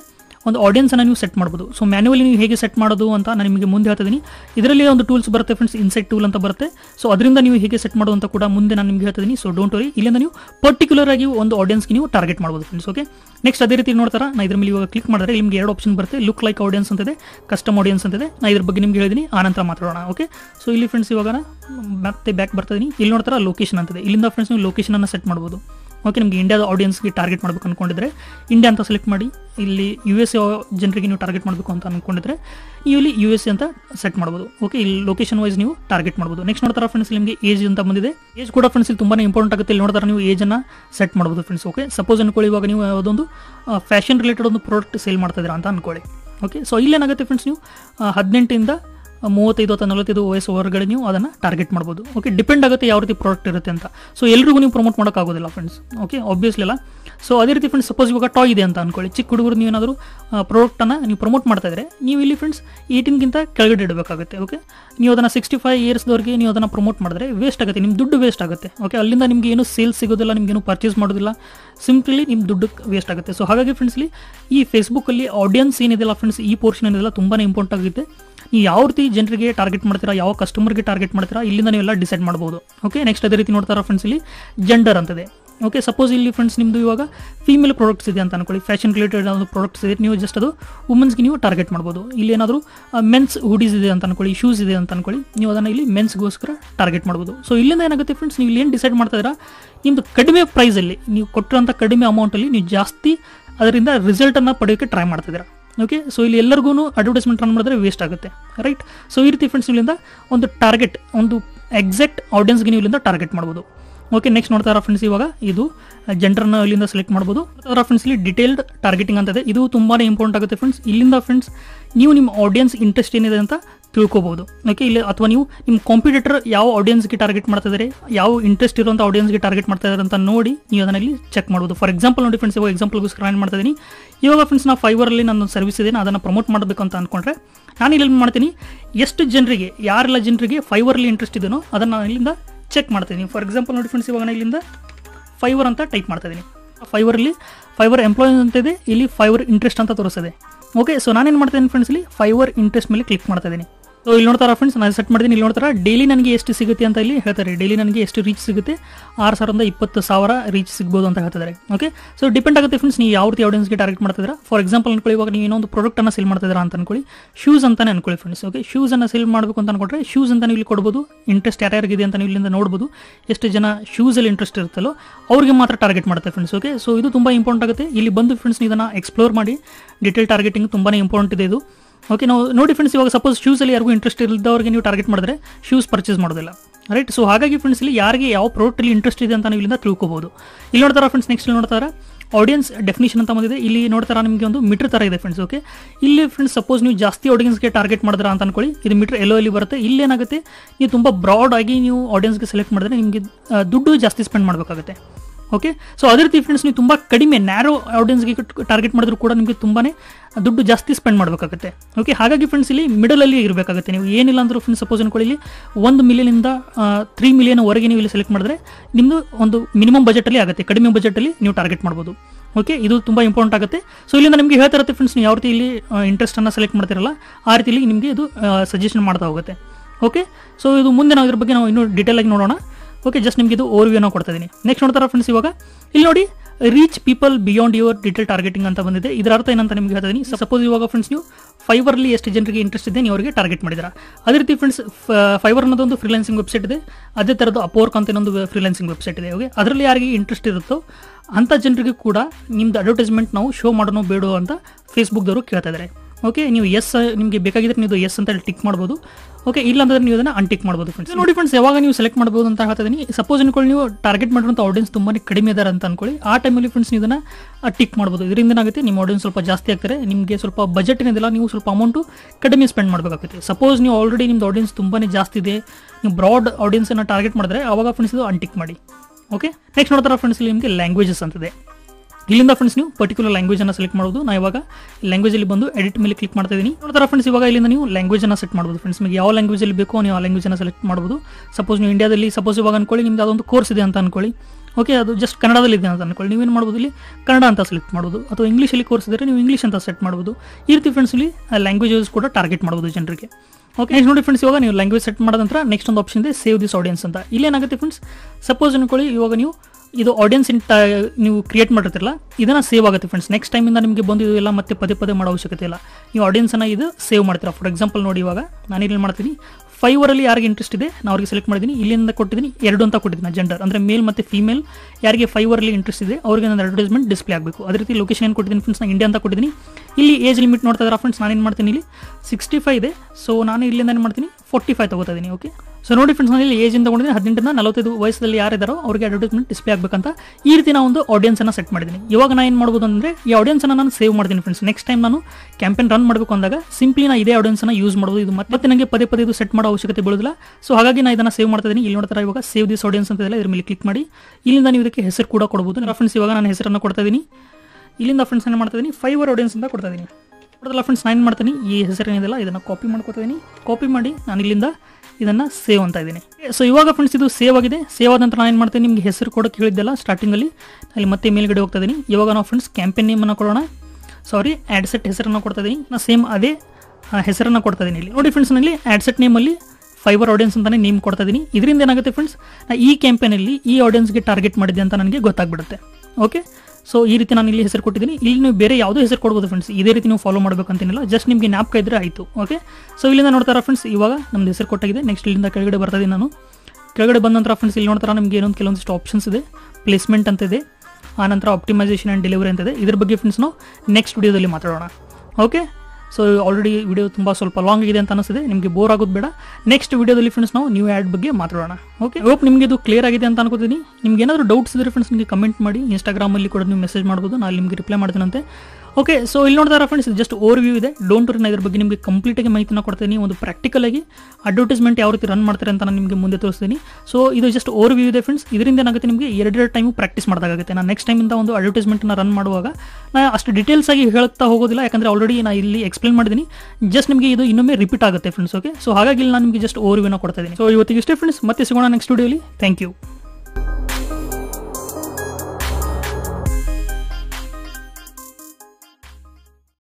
ಒಂದು ಆಡಿಯನ್ಸನ್ನು ನೀವು ಸೆಟ್ ಮಾಡ್ಬೋದು ಸೊ ಮ್ಯಾನ್ಯುವಲಿ ನೀವು ಹೇಗೆ ಸೆಟ್ ಮಾಡೋದು ಅಂತ ನಾನು ನಿಮಗೆ ಮುಂದೆ ಹೇಳ್ತಿದ್ದೀನಿ ಇದರಲ್ಲಿ ಒಂದು ಟೂಲ್ಸ್ ಬರುತ್ತೆ ಫ್ರೆಂಡ್ಸ್ ಇನ್ಸೈಟ್ ಟೂಲ್ ಅಂತ ಬರುತ್ತೆ ಸೊ ಅದರಿಂದ ನೀವು ಹೇಗೆ ಸೆಟ್ ಮಾಡೋದು ಅಂತ ಕೂಡ ಮುಂದೆ ನಾನು ನಿಮಗೆ ಹೇಳ್ತಿದ್ದೀನಿ ಸೊ ಡೋಂಟ್ ವರಿ ಇಲ್ಲಿಂದ ನೀವು ಪರ್ಟಿಕ್ಯುಲರ್ ಆಗಿ ಒಂದು ಆಡಿಯನ್ಸ್ಗೆ ನೀವು ಟಾರ್ಗೆಟ್ ಮಾಡ್ಬೋದು ಫ್ರೆಂಡ್ಸ್ ಓಕೆ ನೆಕ್ಸ್ಟ್ ಅದೇ ರೀತಿ ನೋಡ್ತಾರ ನಾ ಇದ್ರ ಮೇಲೆ ಇವಾಗ ಕ್ಲಿಕ್ ಮಾಡಿದ್ರೆ ನಿಮಗೆ ಎರಡು ಆಪ್ಷನ್ ಬರುತ್ತೆ ಲುಕ್ ಲೈಕ್ ಆಡಿಯನ್ಸ್ ಅಂತಿದೆ ಕಸ್ಟಮ್ ಆಡಿಯನ್ಸ್ ಅಂತಿದೆ ನಾ ಇದ್ರ ಬಗ್ಗೆ ನಿಮ್ಗೆ ಹೇಳಿದ್ದೀನಿ ಆನಂತರ ಮಾತಾಡೋಣ ಓಕೆ ಸೊ ಇಲ್ಲಿ ಫ್ರೆಂಡ್ಸ್ ಇವಾಗ ನಾ ಮತ್ತೆ ಬ್ಯಾಕ್ ಬರ್ತಿದ್ದೀನಿ ಇಲ್ಲಿ ನೋಡ್ತಾರ ಲೊಕೇಶನ್ ಅಂತಿದೆ ಇಲ್ಲಿಂದ ಫ್ರೆಂಡ್ಸ್ ನೀವು ಲೊಕೇಶನ್ ಅನ್ನು ಸೆಟ್ ಮಾಡ್ಬೋದು ಓಕೆ ನಿಮಗೆ ಇಂಡಿಯಾದ ಆಡಿಯನ್ಸ್ಗೆ ಟಾರ್ಗೆಟ್ ಮಾಡಬೇಕು ಅನ್ಕೊಂಡಿದ್ರೆ ಇಂಡಿಯಾ ಅಂತ ಸೆಲೆಕ್ಟ್ ಮಾಡಿ ಇಲ್ಲಿ ಯು ಎಸ್ ಎ ಜನರಿಗೆ ನೀವು ಟಾರ್ಗೆಟ್ ಮಾಡಬೇಕು ಅಂತ ಅನ್ಕೊಂಡಿದ್ರೆ ನೀವು ಇಲ್ಲಿ ಯು ಎಸ್ ಎ ಅಂತ ಸೆಟ್ ಮಾಡ್ಬೋದು ಓಕೆ ಇಲ್ಲಿ ಲೊಕೇಶನ್ ವೈಸ್ ನೀವು ಟಾರ್ಗೆಟ್ ಮಾಡ್ಬೋದು ನೆಕ್ಸ್ಟ್ ನೋಡ್ತಾರ ಫ್ರೆಂಡ್ಸ್ ನಿಮಗೆ ಏಜ್ ಅಂತ ಬಂದಿದೆ ಏಜ್ ಕೂಡ ಫ್ರೆಂಡ್ಸ್ ಇಲ್ಲಿ ತುಂಬಾ ಇಂಪಾರ್ಟೆಂಟ್ ಆಗುತ್ತೆ ಇಲ್ಲಿ ನೋಡ್ತಾರೆ ನೀವು ಏಜನ್ನು ಸೆಟ್ ಮಾಡ್ಬೋದು ಫ್ರೆಂಡ್ಸ್ ಓಕೆ ಸಪೋಸ್ ಅನ್ಕೊಳ್ಳಿ ಇವಾಗ ನೀವು ಯಾವುದೊಂದು ಫ್ಯಾಷನ್ ರಿಲೇಟೆಡ್ ಒಂದು ಪ್ರಾಡಕ್ಟ್ ಸೇಲ್ ಮಾಡ್ತಾ ಇದ್ದೀರಾ ಅಂತ ಅನ್ಕೊಳ್ಳಿ ಓಕೆ ಸೊ ಇಲ್ಲೇನಾಗುತ್ತೆ ಫ್ರೆಂಡ್ಸ್ ನೀವು ಆ, ಹದಿನೆಂಟಿಂದ ಮೂವತ್ತೈದು ಅಥವಾ ನಲವತ್ತೈದು ವಯಸ್ಸು ಹೊರಗಡೆ ನೀವು ಅದನ್ನು ಟಾರ್ಗೆಟ್ ಮಾಡ್ಬೋದು ಓಕೆ ಡಿಪೆಂಡ್ ಆಗುತ್ತೆ ಯಾವ ರೀತಿ ಪ್ರಾಡಕ್ಟ್ ಇರುತ್ತೆ ಅಂತ ಸೊ ಎಲ್ರಿಗೂ ನೀವು ಪ್ರಮೋಟ್ ಮಾಡೋಕ್ಕಾಗೋದಿಲ್ಲ ಫ್ರೆಂಡ್ಸ್ ಓಕೆ ಆಬ್ವಿಯಸ್ಲಿ ಅಲ್ಲ ಸೊ ಅದೇ ರೀತಿ ಫ್ರೆಂಡ್ಸ್ ಸಪೋಸ್ ಇವಾಗ ಟಾಯ್ ಇದೆ ಅಂತ ಅನ್ಕೊಳ್ಳಿ ಚಿಕ್ಕ ಹುಡುಗರು ನೀವು ಏನಾದರೂ ಪ್ರಾಡಕ್ಟನ್ನು ನೀವು ಪ್ರಮೋಟ್ ಮಾಡ್ತಾ ಇದ್ರೆ ನೀವು ಇಲ್ಲಿ ಫ್ರೆಂಡ್ಸ್ ಏಯ್ಟೀನ್ಗಿಂತ ಕೆಳಗಡೆ ಇಡಬೇಕಾಗುತ್ತೆ ಓಕೆ ನೀವು ಅದನ್ನು ಸಿಕ್ಸ್ಟಿ ಫೈವ್ ಇಯರ್ಸ್ದವ್ರಿಗೆ ನೀವು ಅದನ್ನು ಪ್ರಮೋಟ್ ಮಾಡಿದ್ರೆ ವೇಸ್ಟ್ ಆಗುತ್ತೆ ನಿಮ್ಮ ದುಡ್ಡು ವೇಸ್ಟ್ ಆಗುತ್ತೆ ಓಕೆ ಅಲ್ಲಿಂದ ನಿಮ್ಗೆ ಏನು ಸೇಲ್ಸ್ ಸಿಗೋದಿಲ್ಲ ನಿಮ್ಗೆ ಏನು ಪರ್ಚೇಸ್ ಮಾಡೋದಿಲ್ಲ ಸಿಂಪ್ಲಿ ನಿಮ್ಮ ದುಡ್ಡು ವೇಸ್ಟ್ ಆಗುತ್ತೆ ಸೊ ಹಾಗಾಗಿ ಫ್ರೆಂಡ್ಸ್ಲಿ ಈ ಫೇಸ್ಬುಕ್ಕಲ್ಲಿ ಆಡಿಯನ್ಸ್ ಏನಿದೆಲ್ಲ ಫ್ರೆಂಡ್ಸ್ ಈ ಪೋರ್ಷನ್ ಏನಿದೆಲ್ಲ ತುಂಬಾ ಇಂಪಾರ್ಟೆಂಟ್ ಆಗುತ್ತೆ ನೀವು ಯಾವ ರೀತಿ ಜನರಿಗೆ ಟಾರ್ಗೆಟ್ ಮಾಡ್ತೀರಾ ಯಾವ ಕಸ್ಟಮರ್ಗೆ ಟಾರ್ಗೆಟ್ ಮಾಡ್ತೀರಾ ಇಲ್ಲಿಂದ ನೀವೆಲ್ಲ ಡಿಸೈಡ್ ಮಾಡ್ಬೋದು ಓಕೆ ನೆಕ್ಸ್ಟ್ ಅದೇ ರೀತಿ ನೋಡ್ತಾರ ಫ್ರೆಂಡ್ಸ್ ಇಲ್ಲಿ ಜೆಂಡರ್ ಅಂತದೆ ಓಕೆ ಸಪೋಸ್ ಇಲ್ಲಿ ಫ್ರೆಂಡ್ಸ್ ನಿಮ್ಮದು ಇವಾಗ ಫೀಮೇಲ್ ಪ್ರಾಡಕ್ಟ್ಸ್ ಇದೆ ಅಂತ ಅನ್ಕೊಳ್ಳಿ ಫ್ಯಾಷನ್ ರಿಲೇಟೆಡ್ ಒಂದು ಪ್ರಾಡಕ್ಟ್ಸ್ ಇದೆ ನೀವು ಜಸ್ಟ್ ಅದು ವುಮೆನ್ಸ್ಗೆ ನೀವು ಟಾರ್ಗೆಟ್ ಮಾಡ್ಬೋದು ಇಲ್ಲಿ ಏನಾದರೂ ಮೆನ್ಸ್ ಹುಡೀಸ್ ಇದೆ ಅಂತ ಅನ್ಕೊಳ್ಳಿ ಶೂಸ್ ಇದೆ ಅಂತ ಅನ್ಕೊಳ್ಳಿ ನೀವು ಅದನ್ನು ಇಲ್ಲಿ ಮೆನ್ಸ್ಗೋಸ್ಕರ ಟಾರ್ಗೆಟ್ ಮಾಡ್ಬೋದು ಸೊ ಇಲ್ಲಿಂದ ಏನಾಗುತ್ತೆ ಫ್ರೆಂಡ್ಸ್ ನೀವು ಇಲ್ಲಿ ಏನು ಡಿಸೈಡ್ ಮಾಡ್ತಾ ಇದ್ದೀರಾ ನಿಮ್ಮದು ಕಡಿಮೆ ಪ್ರೈಸಲ್ಲಿ ನೀವು ಕೊಟ್ಟಿರೋಂಥ ಕಡಿಮೆ ಅಮೌಂಟಲ್ಲಿ ನೀವು ಜಾಸ್ತಿ ಅದರಿಂದ ರಿಸಲ್ಟನ್ನು ಪಡೆಯೋಕ್ಕೆ ಟ್ರೈ ಮಾಡ್ತಿದ್ದೀರಾ ಓಕೆ ಸೊ ಇಲ್ಲಿ ಎಲ್ಲರಿಗೂ ಅಡ್ವರ್ಟೈಸ್ಮೆಂಟ್ ರನ್ ಮಾಡಿದ್ರೆ ವೇಸ್ಟ್ ಆಗುತ್ತೆ ರೈಟ್ ಸೊ ಈ ರೀತಿ ಫ್ರೆಂಡ್ಸ್ ಇಲ್ಲಿಂದ ಒಂದು ಟಾರ್ಗೆಟ್ ಒಂದು ಎಕ್ಸಾಕ್ಟ್ ಆಡಿಯನ್ಸ್ಗೆ ನೀವು ಇಲ್ಲಿಂದ ಟಾರ್ಗೆಟ್ ಮಾಡ್ಬೋದು ಓಕೆ ನೆಕ್ಸ್ಟ್ ನೋಡ್ತಾರ ಫ್ರೆಂಡ್ಸ್ ಇವಾಗ ಇದು ಜೆಂಡರ್ನ ಇಲ್ಲಿಂದ ಸೆಲೆಕ್ಟ್ ಮಾಡ್ಬೋದು ಅದರ ಫ್ರೆಂಡ್ಸ್ ಇಲ್ಲಿ ಡಿಟೇಲ್ಡ್ ಟಾರ್ಗೆಟಿಂಗ್ ಅಂತ ಇದೆ ಇದು ತುಂಬಾ ಇಂಪಾರ್ಟೆಂಟ್ ಆಗುತ್ತೆ ಫ್ರೆಂಡ್ಸ್ ಇಲ್ಲಿಂದ ಫ್ರೆಂಡ್ಸ್ ನೀವು ನಿಮ್ಮ ಆಡಿಯನ್ಸ್ ಇಂಟ್ರೆಸ್ಟ್ ಏನಿದೆ ಅಂತ ತಿಳ್ಕೊಬೋದು ಓಕೆ ಇಲ್ಲಿ ಅಥವಾ ನೀವು ನಿಮ್ಮ ಕಾಂಪಿಟೇಟರ್ ಯಾವ ಆಡಿಯನ್ಸ್ಗೆ ಟಾರ್ಗೆಟ್ ಮಾಡ್ತಾ ಇದ್ದಾರೆ ಯಾವ ಇಂಟ್ರೆಸ್ಟ್ ಇರುವಂಥ ಆಡಿಯನ್ಸ್ಗೆ ಟಾರ್ಗೆಟ್ ಮಾಡ್ತಾ ಇದ್ದಾರೆ ಅಂತ ನೋಡಿ ನೀವು ಅದನ್ನ ಇಲ್ಲಿ ಚೆಕ್ ಮಾಡ್ಬೋದು ಫಾರ್ ಎಕ್ಸಾಂಪಲ್ ನೋಡಿ ಫ್ರೆಂಡ್ಸ್ ಇವಾಗ ಎಕ್ಸಾಂಪಲ್ಗೋಸ್ಕರ ಏನು ಮಾಡ್ತಾ ಇದ್ದೀನಿ ಇವಾಗ ಫ್ರೆಂಡ್ಸ್ ನಾವು ಫೈವರಲ್ಲಿ ನನ್ನ ಸರ್ವಿಸ್ ಇದೆ ನಾನು ಅದನ್ನು ಪ್ರಮೋಟ್ ಮಾಡಬೇಕು ಅಂತ ಅನ್ಕೊಂಡ್ರೆ ನಾನು ಇಲ್ಲಿ ಏನು ಮಾಡ್ತೀನಿ ಎಷ್ಟು ಜನರಿಗೆ ಯಾರೆಲ್ಲ ಜನರಿಗೆ ಫೈವರಲ್ಲಿ ಇಂಟ್ರೆಸ್ಟ್ ಇದೆಯೋ ಅದನ್ನು ನಾನು ಇಲ್ಲಿಂದ ಚೆಕ್ ಮಾಡ್ತೀನಿ ಫಾರ್ ಎಕ್ಸಾಂಪಲ್ ನೋಡಿ ಫ್ರೆಂಡ್ಸ್ ಇವಾಗ ನಾನು ಇಲ್ಲಿಂದ ಫೈವರ್ ಅಂತ ಟೈಪ್ ಮಾಡ್ತಾ ಇದ್ದೀನಿ ಫೈವರಲ್ಲಿ ಫೈವರ್ ಎಂಪ್ಲಾಯೀಸ್ ಅಂತ ಇದೆ ಇಲ್ಲಿ ಫೈವರ್ ಇಂಟ್ರೆಸ್ಟ್ ಅಂತ ತೋರಿಸ್ತದೆ ಓಕೆ ಸೊ ನಾನೇನು ಮಾಡ್ತೀನಿ ಫ್ರೆಂಡ್ಸ್ ಇಲ್ಲಿ ಫೈವರ್ ಇಂಟ್ರೆಸ್ಟ್ ಮೇಲೆ ಕ್ಲಿಕ್ ಮಾಡ್ತಾ ಇದ್ದೀನಿ ಸೊ ಇಲ್ಲಿ ನೋಡ್ತಾರ ಫ್ರೆಂಡ್ಸ್ ನಾನು ಸೆಟ್ ಮಾಡಿದ್ದೀನಿ ಇಲ್ಲಿ ನೋಡ್ತಾರ ಡೈಲಿ ನನಗೆ ಎಷ್ಟು ಸಿಗುತ್ತೆ ಅಂತ ಇಲ್ಲಿ ಹೇಳ್ತಾರೆ ಡೈಲಿ ನನಗೆ ಎಷ್ಟು ರೀಚ್ ಸಿಗುತ್ತೆ ಆರು ಸಾವಿರದಿಂದ ಇಪ್ಪತ್ತು ಸಾವಿರ ರೀಚ್ ಸಿಗ್ಬೋದು ಅಂತ ಹೇಳ್ತಿದ್ದಾರೆ ಓಕೆ ಸೊ ಡಿಪೆಂಡ್ ಆಗುತ್ತೆ ಫ್ರೆಂಡ್ಸ್ ನೀವು ಯಾವ ರೀತಿ ಆಡಿಯನ್ಸ್ಗೆ ಟಾರ್ಗೆಟ್ ಮಾಡ್ತಿದ್ದೀರಾ ಫಾರ್ ಎಕ್ಸಾಂಪಲ್ ಅನ್ಕೊಳ್ಳಿ ಇವಾಗ ನೀವು ಏನೋ ಒಂದು ಪ್ರಾಡಕ್ಟನ್ನು ಸೇಲ್ ಮಾಡ್ತಿದ್ದೀರಾ ಅಂತ ಅನ್ಕೊಳ್ಳಿ ಶೂಸ್ ಅಂತಾನೆ ಅನ್ಕೊಳ್ಳಿ ಫ್ರೆಂಡ್ಸ್ ಓಕೆ ಶೂಸನ್ನು ಸೇಲ್ ಮಾಡಬೇಕು ಅಂತ ಅನ್ಕೊಂಡ್ರೆ ಶೂಸ್ ಅಂತ ನೀವು ಇಲ್ಲಿ ಕೊಡ್ಬೋದು ಇಂಟ್ರೆಸ್ಟ್ ಯಾರ್ಯಾರಿಗಿದೆ ಅಂತ ನೀವು ಇಲ್ಲಿಂದ ನೋಡ್ಬೋದು ಎಷ್ಟು ಜನ ಶೂಸಲ್ಲಿ ಇಂಟ್ರೆಸ್ಟ್ ಇರುತ್ತಲ್ಲೋ ಅವ್ರಿಗೆ ಮಾತ್ರ ಟಾರ್ಗೆಟ್ ಮಾಡುತ್ತೆ ಫ್ರೆಂಡ್ಸ್ ಓಕೆ ಸೊ ಇದು ತುಂಬ ಇಂಪಾರ್ಟೆಂಟ್ ಆಗುತ್ತೆ ಇಲ್ಲಿ ಬಂದು ಫ್ರೆಂಡ್ಸ್ ಇದನ್ನು ಎಕ್ಸ್ಪ್ಲೋರ್ ಮಾಡಿ ಡಿಟೇಲ್ ಟಾರ್ಗೆಟಿಂಗ್ ತುಂಬಾ ಇಂಪಾರ್ಟೆಂಟ್ ಇದೆ ಇದು ಓಕೆ ನಾವು ನೋಡಿ ಫ್ರೆಂಡ್ಸ್ ಇವಾಗ ಸಪೋಸ್ ಶೂಸಲ್ಲಿ ಯಾರಿಗೂ ಇಂಟ್ರೆಸ್ಟ್ ಇಲ್ಲದವ್ರಿಗೆ ನೀವು ಟಾರ್ಗೆಟ್ ಮಾಡಿದ್ರೆ ಶೂಸ್ ಪರ್ಚೇಸ್ ಮಾಡೋದಿಲ್ಲ ರೈಟ್ ಸೊ ಹಾಗಾಗಿ ಫ್ರೆಂಡ್ಸ್ ಇಲ್ಲಿ ಯಾರಿಗೆ ಯಾವ ಪ್ರಾಡಕ್ಟಲ್ಲಿ ಇಂಟ್ರೆಸ್ಟ್ ಇದೆ ಅಂತ ನೀವು ಇಲ್ಲಿಂದ ತಿಳ್ಕೊಬೋದು ಇಲ್ಲಿ ನೋಡ್ತಾರ ಫ್ರೆಂಡ್ಸ್ ನೆಕ್ಸ್ಟ್ ಇಲ್ಲಿ ನೋಡ್ತಾರ ಆಡಿಯನ್ಸ್ ಡೆಫಿನೇಷನ್ ಅಂತ ಬಂದಿದೆ ಇಲ್ಲಿ ನೋಡ್ತಾರ ನಿಮಗೆ ಒಂದು ಮೀಟರ್ ಥರ ಇದೆ ಫ್ರೆಂಡ್ಸ್ ಓಕೆ ಇಲ್ಲಿ ಫ್ರೆಂಡ್ಸ್ ಸಪೋಸ್ ನೀವು ಜಾಸ್ತಿ ಆಡಿಯನ್ಸ್ಗೆ ಟಾರ್ಗೆಟ್ ಮಾಡಿದ್ರ ಅಂತ ಅನ್ಕೊಳ್ಳಿ ಇದು ಮೀಟರ್ ಎಲ್ಲೋ ಇಲ್ಲಿ ಬರುತ್ತೆ ಇಲ್ಲೇನಾಗುತ್ತೆ ನೀವು ತುಂಬ ಬ್ರಾಡ್ ಆಗಿ ನೀವು ಆಡಿಯನ್ಸ್ಗೆ ಸೆಲೆಕ್ಟ್ ಮಾಡಿದ್ರೆ ನಿಮಗೆ ಆ, ದುಡ್ಡು ಜಾಸ್ತಿ ಸ್ಪೆಂಡ್ ಮಾಡಬೇಕಾಗುತ್ತೆ ಓಕೆ ಸೊ ಅದೇ ರೀತಿ ಫ್ರೆಂಡ್ಸ್ ನೀವು ತುಂಬ ಕಡಿಮೆ ನ್ಯಾರೋ ಆಡಿಯನ್ಸ್ಗೆ ಟಾರ್ಗೆಟ್ ಮಾಡಿದ್ರು ಕೂಡ ನಿಮಗೆ ತುಂಬಾ ದುಡ್ಡು ಜಾಸ್ತಿ ಸ್ಪೆಂಡ್ ಮಾಡಬೇಕಾಗುತ್ತೆ ಓಕೆ ಹಾಗಾಗಿ ಫ್ರೆಂಡ್ಸ್ ಇಲ್ಲಿ ಮಿಡಲಲ್ಲಿ ಇರಬೇಕಾಗುತ್ತೆ ನೀವು ಏನಿಲ್ಲ ಅಂದರೂ ಫ್ರೆಂಡ್ಸ್ ಸಪೋಸ್ ಅನ್ಕೊಳ್ಳಿ ಇಲ್ಲಿ ಒಂದು ಮಿಲಿಯನಿಂದ ತ್ರೀ ಮಿಲಿಯನ್ವರೆಗೆ ನೀವು ಇಲ್ಲಿ ಸೆಲೆಕ್ಟ್ ಮಾಡಿದ್ರೆ ನಿಮ್ಮದು ಒಂದು ಮಿನಿಮಮ್ ಬಜೆಟಲ್ಲಿ ಆಗುತ್ತೆ ಕಡಿಮೆ ಬಜೆಟಲ್ಲಿ ನೀವು ಟಾರ್ಗೆಟ್ ಮಾಡ್ಬೋದು ಓಕೆ ಇದು ತುಂಬ ಇಂಪಾರ್ಟೆಂಟ್ ಆಗುತ್ತೆ ಸೊ ಇಲ್ಲಿಂದ ನಿಮಗೆ ಹೇಳ್ತಾ ಇರುತ್ತೆ ಫ್ರೆಂಡ್ಸ್ ನೀವು ಯಾವ ರೀತಿ ಇಲ್ಲಿ ಇಂಟ್ರೆಸ್ಟನ್ನು ಸೆಲೆಕ್ಟ್ ಮಾಡ್ತಿರಲ್ಲ ಆ ರೀತಿಯಲ್ಲಿ ನಿಮಗೆ ಇದು ಸಜೆಷನ್ ಮಾಡ್ತಾ ಹೋಗುತ್ತೆ ಓಕೆ ಸೊ ಇದು ಮುಂದೆ ನಾವು ಇದ್ರ ಬಗ್ಗೆ ನಾವು ಇನ್ನೂ ಡೀಟೇಲ್ ಆಗಿ ನೋಡೋಣ ಓಕೆ ಜಸ್ಟ್ ನಿಮಗೆ ಇದು ಓವರ್ ವ್ಯೂನ ಕೊಡ್ತಾ ಇದ್ದೀನಿ ನೆಕ್ಸ್ಟ್ ನೋಡ್ತಾರ ಫ್ರೆಂಡ್ಸ್ ಇವಾಗ ಇಲ್ಲಿ ನೋಡಿ reach people beyond your detail targeting ಅಂತ ಬಂದಿದೆ ಇದರ ಅರ್ಥ ಏನಂತ ನಿಮಗೆ ಹೇಳ್ತಾ ಇದ್ದೀನಿ ಸಪೋಸ್ ಇವಾಗ ಫ್ರೆಂಡ್ಸ್ ನೀವು ಫೈವರ್ಲಿ ಎಷ್ಟು ಜನರಿಗೆ ಇಂಟ್ರೆಸ್ಟ್ ಇದೆ ನೀವು ಅವರಿಗೆ ಟಾರ್ಗೆಟ್ ಮಾಡಿದ್ದೀರಾ ಅದೇ ರೀತಿ ಫ್ರೆಂಡ್ಸ್ ಫೈವರ್ ಅನ್ನೋದು ಒಂದು ಫ್ರೀಲಾನ್ಸಿಂಗ್ ವೆಬ್ಸೈಟ್ ಇದೆ ಅದೇ ಥರದ್ದು ಅಪೋರ್ಕ್ ಅಂತ ಇನ್ನೊಂದು ಫ್ರೀಲಾನ್ಸಿಂಗ್ ವೆಬ್ಸೈಟ್ ಇದೆ ಓಕೆ ಅದರಲ್ಲಿ ಯಾರಿಗೆ ಇಂಟ್ರೆಸ್ಟ್ ಇರುತ್ತೋ ಅಂಥ ಜನರಿಗೆ ಕೂಡ ನಿಮ್ದು ಅಡ್ವರ್ಟೈಸ್ಮೆಂಟ್ ನಾವು ಶೋ ಮಾಡೋಣ ಬೇಡೋ ಅಂತ ಫೇಸ್ಬುಕ್ದವರು ಕೇಳ್ತಾ ಇದ್ದಾರೆ ಓಕೆ ನೀವು ಎಸ್ ನಿಮಗೆ ಬೇಕಾಗಿದ್ರೆ ನೀವು ಎಸ್ ಅಂತ ಟಿಕ್ ಮಾಡ್ಬೋದು ಓಕೆ ಇಲ್ಲ ಅಂತಂದ್ರೆ ನೀವು ಅದನ್ನ ಅನ್ಟಿಕ್ ಮಾಡ್ಬೋದು ಫ್ರೆಂಡ್ಸ್ ನೋಡಿ ಫ್ರೆಂಡ್ಸ್ ಯಾವಾಗ ನೀವು ಸೆಲೆಕ್ಟ್ ಮಾಡ್ಬೋದು ಅಂತ ಹೇಳ್ತಾ ಇದೀನಿ ಸಪೋಸ್ ಅನ್ಕೊಳ್ಳಿ ನೀವು ಟಾರ್ಗೆಟ್ ಮಾಡಿರುವಂಥ ಆಡಿಯನ್ಸ್ ತುಂಬಾ ಕಡಿಮೆ ಇದ್ದಾರೆ ಅಂತ ಅನ್ಕೊಳ್ಳಿ ಆ ಟೈಮಲ್ಲಿ ಫ್ರೆಂಡ್ಸ್ ನೀವು ಇದನ್ನ ಟಿಕ್ ಮಾಡ್ಬೋದು ಇದರಿಂದ ಏನಾಗುತ್ತೆ ನಿಮ್ಮ ಆಡಿಯನ್ಸ್ ಸ್ವಲ್ಪ ಜಾಸ್ತಿ ಆಗ್ತಾರೆ ನಿಮಗೆ ಸ್ವಲ್ಪ ಬಜೆಟ್ ಏನಿದೆಲ್ಲ ನೀವು ಸ್ವಲ್ಪ ಅಮೌಂಟು ಕಡಿಮೆ ಸ್ಪೆಂಡ್ ಮಾಡಬೇಕಾಗುತ್ತೆ ಸಪೋಸ್ ನೀವು ಆಲ್ರೆಡಿ ನಿಮ್ದು ಆಡಿಯನ್ಸ್ ತುಂಬಾ ಜಾಸ್ತಿ ಇದೆ ನೀವು ಬ್ರಾಡ್ ಆಡಿಯನ್ಸನ್ನು ಟಾರ್ಗೆಟ್ ಮಾಡಿದ್ರೆ ಅವಾಗ ಫ್ರೆಂಡ್ಸ್ ಇದು ಅನ್ಟಿಕ್ ಮಾಡಿ ಓಕೆ ನೆಕ್ಸ್ಟ್ ನೋಡ್ತಾರ ಫ್ರೆಂಡ್ಸ್ ಇಲ್ಲಿ ನಿಮಗೆ ಲ್ಯಾಂಗ್ವೇಜಸ್ ಅಂತಿದೆ ಇಲ್ಲಿಂದ ಫ್ರೆಂಡ್ಸ್ ನೀವು ಪರ್ಟಿಕ್ಯುಲರ್ ಲ್ಯಾಂಗ್ವೇಜ್ ಅನ್ನ ಸೆಲೆಕ್ಟ್ ಮಾಡೋದು ನಾ ಇವಾಗ ಲ್ಯಾಂಗ್ವೇಜ್ ಅಲ್ಲಿ ಬಂದು ಎಡಿಟ್ ಮೇಲೆ ಕ್ಲಿಕ್ ಮಾಡ್ತಾ ಇದೀನಿ ನೋಡ್ತಾರ ಫ್ರೆಂಡ್ಸ್ ಇವಾಗ ಇಲ್ಲಿಂದ ನೀವು ಲ್ಯಾಂಗ್ವೇಜ್ ಅನ್ನ ಸೆಟ್ ಮಾಡ್ಬೋದು ಫ್ರೆಂಡ್ಸ್ ನಿಮಗೆ ಯಾವ ಲ್ಯಾಂಗ್ವೇಜ್ ಅಲ್ಲಿ ಬೇಕೋ ನೀವು ಆ ಲ್ಯಾಂಗ್ವೇಜ್ ಅನ್ನ ಸೆಲೆಕ್ಟ್ ಮಾಡ್ಬೋದು ಸಪೋಸ್ ನೀವು ಇಂಡಿಯಾದಲ್ಲಿ ಸಪೋಸ್ ಇವಾಗ ಅನ್ಕೊಳ್ಳಿ ನಿಮ್ದು ಅದೊಂದು ಕೋರ್ಸ್ ಇದೆ ಅಂತ ಅನ್ಕೊಳ್ಳಿ ಓಕೆ ಅದು ಜಸ್ಟ್ ಕನ್ನಡದಲ್ಲಿ ಇದೆ ಅಂತ ಅನ್ಕೊಳ್ಳಿ ನೀವೇನು ಮಾಡ್ಬೋದು ಇಲ್ಲಿ ಕನ್ನಡ ಅಂತ ಸೆಲೆಕ್ಟ್ ಮಾಡ್ಬೋದು ಅಥವಾ ಇಂಗ್ಲೀಷಲ್ಲಿ ಕೋರ್ಸ್ ಇದ್ದರೆ ನೀವು ಇಂಗ್ಲೀಷ್ ಅಂತ ಸೆಟ್ ಮಾಡ್ಬೋದು ಈ ರೀತಿ ಫ್ರೆಂಡ್ಸ್ ಇಲ್ಲಿ ಲ್ಯಾಂಗ್ವೇಜಸ್ ಕೂಡ ಟಾರ್ಗೆಟ್ ಮಾಡ್ಬೋದು ಜನರಿಗೆ ಓಕೆ ನೆಕ್ಸ್ಟ್ ನೋಡಿ ಫ್ರೆಂಡ್ಸ್ ಇವಾಗ ನೀವು ಲ್ಯಾಂಗ್ವೇಜ್ ಸೆಟ್ ಮಾಡಿದ ನಂತರ ನೆಕ್ಸ್ಟ್ ಒಂದು ಆಪ್ಷನ್ ಇದೆ ಸೇವ್ ದಿಸ್ ಆಡಿಯನ್ಸ್ ಅಂತ ಇಲ್ಲೇನಾಗುತ್ತೆ ಫ್ರೆಂಡ್ಸ್ ಸಪೋಸ್ ಅನ್ಕೊಳ್ಳಿ ಇವಾಗ ನೀವು ಇದು ಆಡಿಯನ್ಸ್ ಇನ್ ನೀವು ಕ್ರಿಯೇಟ್ ಮಾಡಿರ್ತಿರಲ್ಲ ಇದನ್ನ ಸೇವ್ ಆಗುತ್ತೆ ಫ್ರೆಂಡ್ಸ್ ನೆಕ್ಸ್ಟ್ ಟೈಮಿಂದ ನಿಮಗೆ ಬಂದು ಇದು ಎಲ್ಲ ಮತ್ತೆ ಪದೇ ಪದೇ ಮಾಡೋ ಅವಶ್ಯಕತೆ ಇಲ್ಲ ನೀವು ಆಡಿಯನ್ಸನ್ನು ಇದು ಸೇವ್ ಮಾಡ್ತೀರಾ ಫಾರ್ ಎಕ್ಸಾಂಪಲ್ ನೋಡಿ ಇವಾಗ ನಾನು ಇಲ್ಲಿ ಮಾಡ್ತೀನಿ ಫೈವರಲ್ಲಿ ಯಾರಿಗೆ ಇಂಟ್ರೆಸ್ಟ್ ಇದೆ ನಾನು ಅವ್ರಿಗೆ ಸೆಲೆಕ್ಟ್ ಮಾಡಿದ್ದೀನಿ ಇಲ್ಲಿಂದ ಕೊಟ್ಟಿದ್ದೀನಿ ಎರಡು ಅಂತ ಕೊಟ್ಟಿದ್ದೀನಿ ಜೆಂಡರ್ ಅಂದರೆ ಮೇಲ್ ಮತ್ತು ಫೀಮೇಲ್ ಯಾರಿಗೆ ಫೈವರಲ್ಲಿ ಇಂಟ್ರೆಸ್ಟ್ ಇದೆ ಅವ್ರಿಗೆ ನನ್ನ ಅಡ್ವರ್ಟೈಸ್ಮೆಂಟ್ ಡಿಸ್ಪ್ಲೇ ಆಗಬೇಕು ಅದೇ ರೀತಿ ಲೊಕೇಶನ್ ಏನು ಕೊಟ್ಟಿದ್ದೀನಿ ಫ್ರೆಂಡ್ಸ್ ನಾನು ಇಂಡಿಯಾ ಅಂತ ಕೊಟ್ಟಿದ್ದೀನಿ ಇಲ್ಲಿ ಏಜ್ ಲಿಮಿಟ್ ನೋಡ್ತಾ ಇದ್ದಾರೆ ಫ್ರೆಂಡ್ಸ್ ನಾನು ಏನು ಮಾಡ್ತೀನಿ ಇಲ್ಲಿ ಸಿಕ್ಸ್ಟಿ ಫೈವ್ ಇದೆ ಸೊ ನಾನು ಇಲ್ಲಿಂದ ಏನು ಮಾಡ್ತೀನಿ ಫೋರ್ಟಿ ಫೈವ್ ತಗೋತಾ ಇದ್ದೀನಿ ಓಕೆ ಸೊ ನೋಡಿ ಫ್ರೆಂಡ್ಸ್ ನಾನು ಇಲ್ಲಿ ಏಜ್ ಇಂದ ತಗೊಂಡಿದ್ದೀನಿ ಹದಿನೆಂಟರಿಂದ ನಲವತ್ತೈದು ವಯಸ್ಸಲ್ಲಿ ಯಾರಿದ್ದಾರೋ ಅವರಿಗೆ ಅಡ್ವರ್ಟೈಸ್ಮೆಂಟ್ ಡಿಸ್ಪ್ಲೇ ಆಗಬೇಕಂತ ಈ ರೀತಿ ನಾನು ಒಂದು ಆಡಿಯನ್ಸನ್ನು ಸೆಟ್ ಮಾಡಿದ್ದೀನಿ ಇವಾಗ ನಾನು ಏನು ಮಾಡ್ಬೋದು ಅಂದರೆ ಈ ಆಡಿಯನ್ಸನ್ನು ನಾನು ಸೇವ್ ಮಾಡ್ತೀನಿ ಫ್ರೆಂಡ್ಸ್ ನೆಕ್ಸ್ಟ್ ಟೈಮ್ ನಾನು ಕ್ಯಾಂಪೇನ್ ರನ್ ಮಾಡಬೇಕು ಅಂದಾಗ ಸಿಂಪ್ಲಿ ನಾನು ಇದೇ ಆಡಿಯನ್ಸನ್ನು ಯೂಸ್ ಮಾಡ್ಬೋದು ಇದು ಮತ್ತೆ ನನಗೆ ಪದೇ ಪದೇ ಇದು ಸೆಟ್ ಮಾಡೋ ಅವಶ್ಯಕತೆ ಬೀಳೋದಿಲ್ಲ ಸೊ ಹಾಗಾಗಿ ನಾನು ಇದನ್ನು ಸೇವ್ ಮಾಡ್ತಾ ಇದ್ದೀನಿ ಇಲ್ಲಿ ನೋಡ್ತಾರೆ ಇವಾಗ ಸೇವ್ ದಿಸ್ ಆಡಿಯನ್ಸ್ ಅಂತ ಇದೆ ಇದ್ರ ಮೇಲೆ ಕ್ಲಿಕ್ ಮಾಡಿ ಇಲ್ಲಿಂದ ನೀವು ಇದಕ್ಕೆ ಹೆಸರು ಕೂಡ ಕೊಡ್ಬೋದು ಫ್ರೆಂಡ್ಸ್ ಇವಾಗ ನಾನು ಹೆಸರನ್ನು ಕೊಡ್ತಾ ಇದ್ದೀನಿ ಇಲ್ಲಿಂದ ಫ್ರೆಂಡ್ಸ್ ಏನು ಮಾಡ್ತಾ ಇದ್ದೀನಿ ಫೈವರ್ ಆಡಿಯನ್ಸ್ ಅಂತ ಕೊಡ್ತಾ ಇದ್ದೀನಿ ಕೊಡೋದಲ್ಲ ಫ್ರೆಂಡ್ಸ್ ನಾನು ಏನು ಮಾಡ್ತೀನಿ ಈ ಹೆಸರೇನಿದೆಲ್ಲ ಇದನ್ನು ಕಾಪಿ ಮಾಡ್ಕೊತಾ ಇದ್ದೀನಿ ಕಾಪಿ ಮಾಡಿ ನಾನು ಇಲ್ಲಿಂದ ಇದನ್ನು ಸೇವ್ ಅಂತ ಇದ್ದೀನಿ ಸೊ ಇವಾಗ ಫ್ರೆಂಡ್ಸ್ ಇದು ಸೇವ್ ಆಗಿದೆ ಸೇವ್ ಆದ ನಂತರ ನಾನು ಏನು ಮಾಡ್ತೀನಿ ನಿಮಗೆ ಹೆಸರು ಕೊಡೋಕೆ ಹೇಳಿದ್ದೆಲ್ಲ ಸ್ಟಾರ್ಟಿಂಗಲ್ಲಿ ಅಲ್ಲಿ ಮತ್ತೆ ಮೇಲ್ಗಡೆ ಹೋಗ್ತಾ ಇದ್ದೀನಿ ಇವಾಗ ನಾವು ಫ್ರೆಂಡ್ಸ್ ಕ್ಯಾಂಪೇನ್ ನೇಮನ್ನು ಕೊಡೋಣ ಸಾರಿ ಆ್ಯಡ್ ಸೆಟ್ ಹೆಸರನ್ನು ಕೊಡ್ತಾ ಇದ್ದೀನಿ ನಾನು ಸೇಮ್ ಅದೇ ಆ, ಹೆಸರನ್ನು ಕೊಡ್ತಾ ಇದ್ದೀನಿ ಇಲ್ಲಿ ನೋಡಿ ಫ್ರೆಂಡ್ಸ್ ನಲ್ಲಿ ಆ್ಯಡ್ ಸೆಟ್ ನೇಮಲ್ಲಿ ಫೈಬರ್ ಆಡಿಯನ್ಸ್ ಅಂತಾನೆ ನೇಮ್ ಕೊಡ್ತಾ ಇದ್ದೀನಿ ಇದರಿಂದ ಏನಾಗುತ್ತೆ ಫ್ರೆಂಡ್ಸ್ ಈ ಕ್ಯಾಂಪೇನಲ್ಲಿ ಈ ಆಡಿಯನ್ಸ್ಗೆ ಟಾರ್ಗೆಟ್ ಮಾಡಿದೆ ಅಂತ ನನಗೆ ಗೊತ್ತಾಗ್ಬಿಡುತ್ತೆ ಓಕೆ ಸೊ ಈ ರೀತಿ ನಾನು ಇಲ್ಲಿ ಹೆಸರು ಕೊಟ್ಟಿದ್ದೀನಿ ಇಲ್ಲಿ ನೀವು ಬೇರೆ ಯಾವುದೋ ಹೆಸರು ಕೊಡ್ಬೋದು ಫ್ರೆಂಡ್ಸ್ ಇದೇ ರೀತಿ ನೀವು ಫಾಲೋ ಮಾಡಬೇಕಂತೇನಿಲ್ಲ ಜಸ್ಟ್ ನಿಮಗೆ ಜ್ಞಾಪಕ ಇದ್ರೆ ಆಯಿತು ಓಕೆ ಸೊ ಇಲ್ಲಿಂದ ನೋಡ್ತಾರ ಫ್ರೆಂಡ್ಸ್ ಇವಾಗ ನಮ್ದು ಹೆಸರು ಕೊಟ್ಟಾಗಿದೆ ನೆಕ್ಸ್ಟ್ ಇಲ್ಲಿಂದ ಕೆಳಗಡೆ ಬರ್ತಾ ಇದ್ದೀನಿ ನಾನು ಕೆಳಗಡೆ ಬಂದ ನಂತರ ಫ್ರೆಂಡ್ಸ್ ಇಲ್ಲಿ ನೋಡ್ತಾರ ನಿಮಗೆ ಏನೊಂದು ಕೆಲವೊಂದಿಷ್ಟು ಆಪ್ಷನ್ಸ್ ಇದೆ ಪ್ಲೇಸ್ಮೆಂಟ್ ಅಂತ ಇದೆ ಆ ನಂತರ ಆಪ್ಟಿಮೈಸೇಷನ್ ಆ್ಯಂಡ್ ಡೆಲಿವರಿ ಅಂತ ಇದೆ ಇದ್ರ ಬಗ್ಗೆ ಫ್ರೆಂಡ್ಸ್ ನಾವು ನೆಕ್ಸ್ಟ್ ವಿಡಿಯೋದಲ್ಲಿ ಮಾತಾಡೋಣ ಓಕೆ ಸೊ ಆಲ್ರೆಡಿ ವಿಡಿಯೋ ತುಂಬ ಸ್ವಲ್ಪ ಲಾಂಗ್ ಆಗಿದೆ ಅಂತ ಅನಿಸಿದೆ ನಿಮಗೆ ಬೋರ್ ಆಗೋದು ಬೇಡ ನೆಕ್ಸ್ಟ್ ವಿಡಿಯೋದಲ್ಲಿ ಫ್ರೆಂಡ್ಸ್ ನಾವು ನ್ಯೂ ಆ್ಯಡ್ ಬಗ್ಗೆ ಮಾತಾಡೋಣ ಓಕೆ ಹೋಪ್ ನಿಮಗೆ ಇದು ಕ್ಲಿಯರ್ ಆಗಿದೆ ಅಂತ ಅನ್ಕೋತೀನಿ ನಿಮ್ಗೆ ಏನಾದರೂ ಡೌಟ್ಸ್ ಇದ್ರೆ ಫ್ರೆಂಡ್ಸ್ ನಿಮಗೆ ಕಮೆಂಟ್ ಮಾಡಿ ಇನ್ಸ್ಟಾಗ್ರಾಮಲ್ಲಿ ಕೂಡ ನೀವು ಮೆಸೇಜ್ ಮಾಡ್ಬೋದು ನಾನು ನಿಮಗೆ ರಿಪ್ಲೈ ಮಾಡ್ತೀನಂತೆ ಓಕೆ ಸೊ ಇಲ್ಲಿ ನೋಡ್ತಾರ ಫ್ರೆಂಡ್ಸ್ ಇದು ಜಸ್ಟ್ ಓವರ್ ವ್ಯೂ ಇದೆ ಡೋಂಟ್ ವರಿ ಇದ್ರ ಬಗ್ಗೆ ನಿಮಗೆ ಕಂಪ್ಲೀಟಾಗಿ ಮಾಹಿತಿನ ಕೊಡ್ತೀನಿ ಒಂದು ಪ್ರಾಕ್ಟಿಕಲ್ ಆಗಿ ಅಡ್ವರ್ಟೈಸ್ಮೆಂಟ್ ಯಾವ ರೀತಿ ರನ್ ಮಾಡ್ತಾರೆ ಅಂತ ನಾನು ನಿಮಗೆ ಮುಂದೆ ತೋರಿಸ್ತೀನಿ ಸೊ ಇದು ಜಸ್ಟ್ ಓವರ್ ವ್ಯೂ ಇದೆ ಫ್ರೆಂಡ್ಸ್ ಇದರಿಂದ ಏನಾಗುತ್ತೆ ನಿಮಗೆ ಎರಡೆರಡು ಟೈಮು ಪ್ರಾಕ್ಟೀಸ್ ಮಾಡಿದಾಗುತ್ತೆ ನಾನು ನೆಕ್ಸ್ಟ್ ಟೈಮಿಂದ ಒಂದು ಅಡ್ವರ್ಟೈಸ್ಮೆಂಟ್ನ ರನ್ ಮಾಡುವಾಗ ನಾನು ಅಷ್ಟು ಡೀಟೇಲ್ಸ್ ಆಗಿ ಹೇಳ್ತಾ ಹೋಗೋದಿಲ್ಲ ಯಾಕಂದರೆ ಆಲ್ರೆಡಿ ನಾನು ಇಲ್ಲಿ ಎಕ್ಸ್ಪ್ಲೇನ್ ಮಾಡಿದ್ದೀನಿ ಜಸ್ಟ್ ನಿಮಗೆ ಇದು ಇನ್ನೊಮ್ಮೆ ರಿಪೀಟ್ ಆಗುತ್ತೆ ಫ್ರೆಂಡ್ಸ್ ಓಕೆ ಸೊ ಹಾಗಾಗಿ ಇಲ್ಲಿ ನಾನು ನಿಮಗೆ ಜಸ್ಟ್ ಓವರ್ ವ್ಯೂನ ಕೊಡ್ತಾ ಇದ್ದೀನಿ ಸೊ ಇವತ್ತಿಗೆ ಇಷ್ಟೇ ಫ್ರೆಂಡ್ಸ್ ಮತ್ತೆ ಸಿಗೋಣ ನೆಕ್ಸ್ಟ್ ವಿಡಿಯೋಲಿ ಥ್ಯಾಂಕ್ ಯು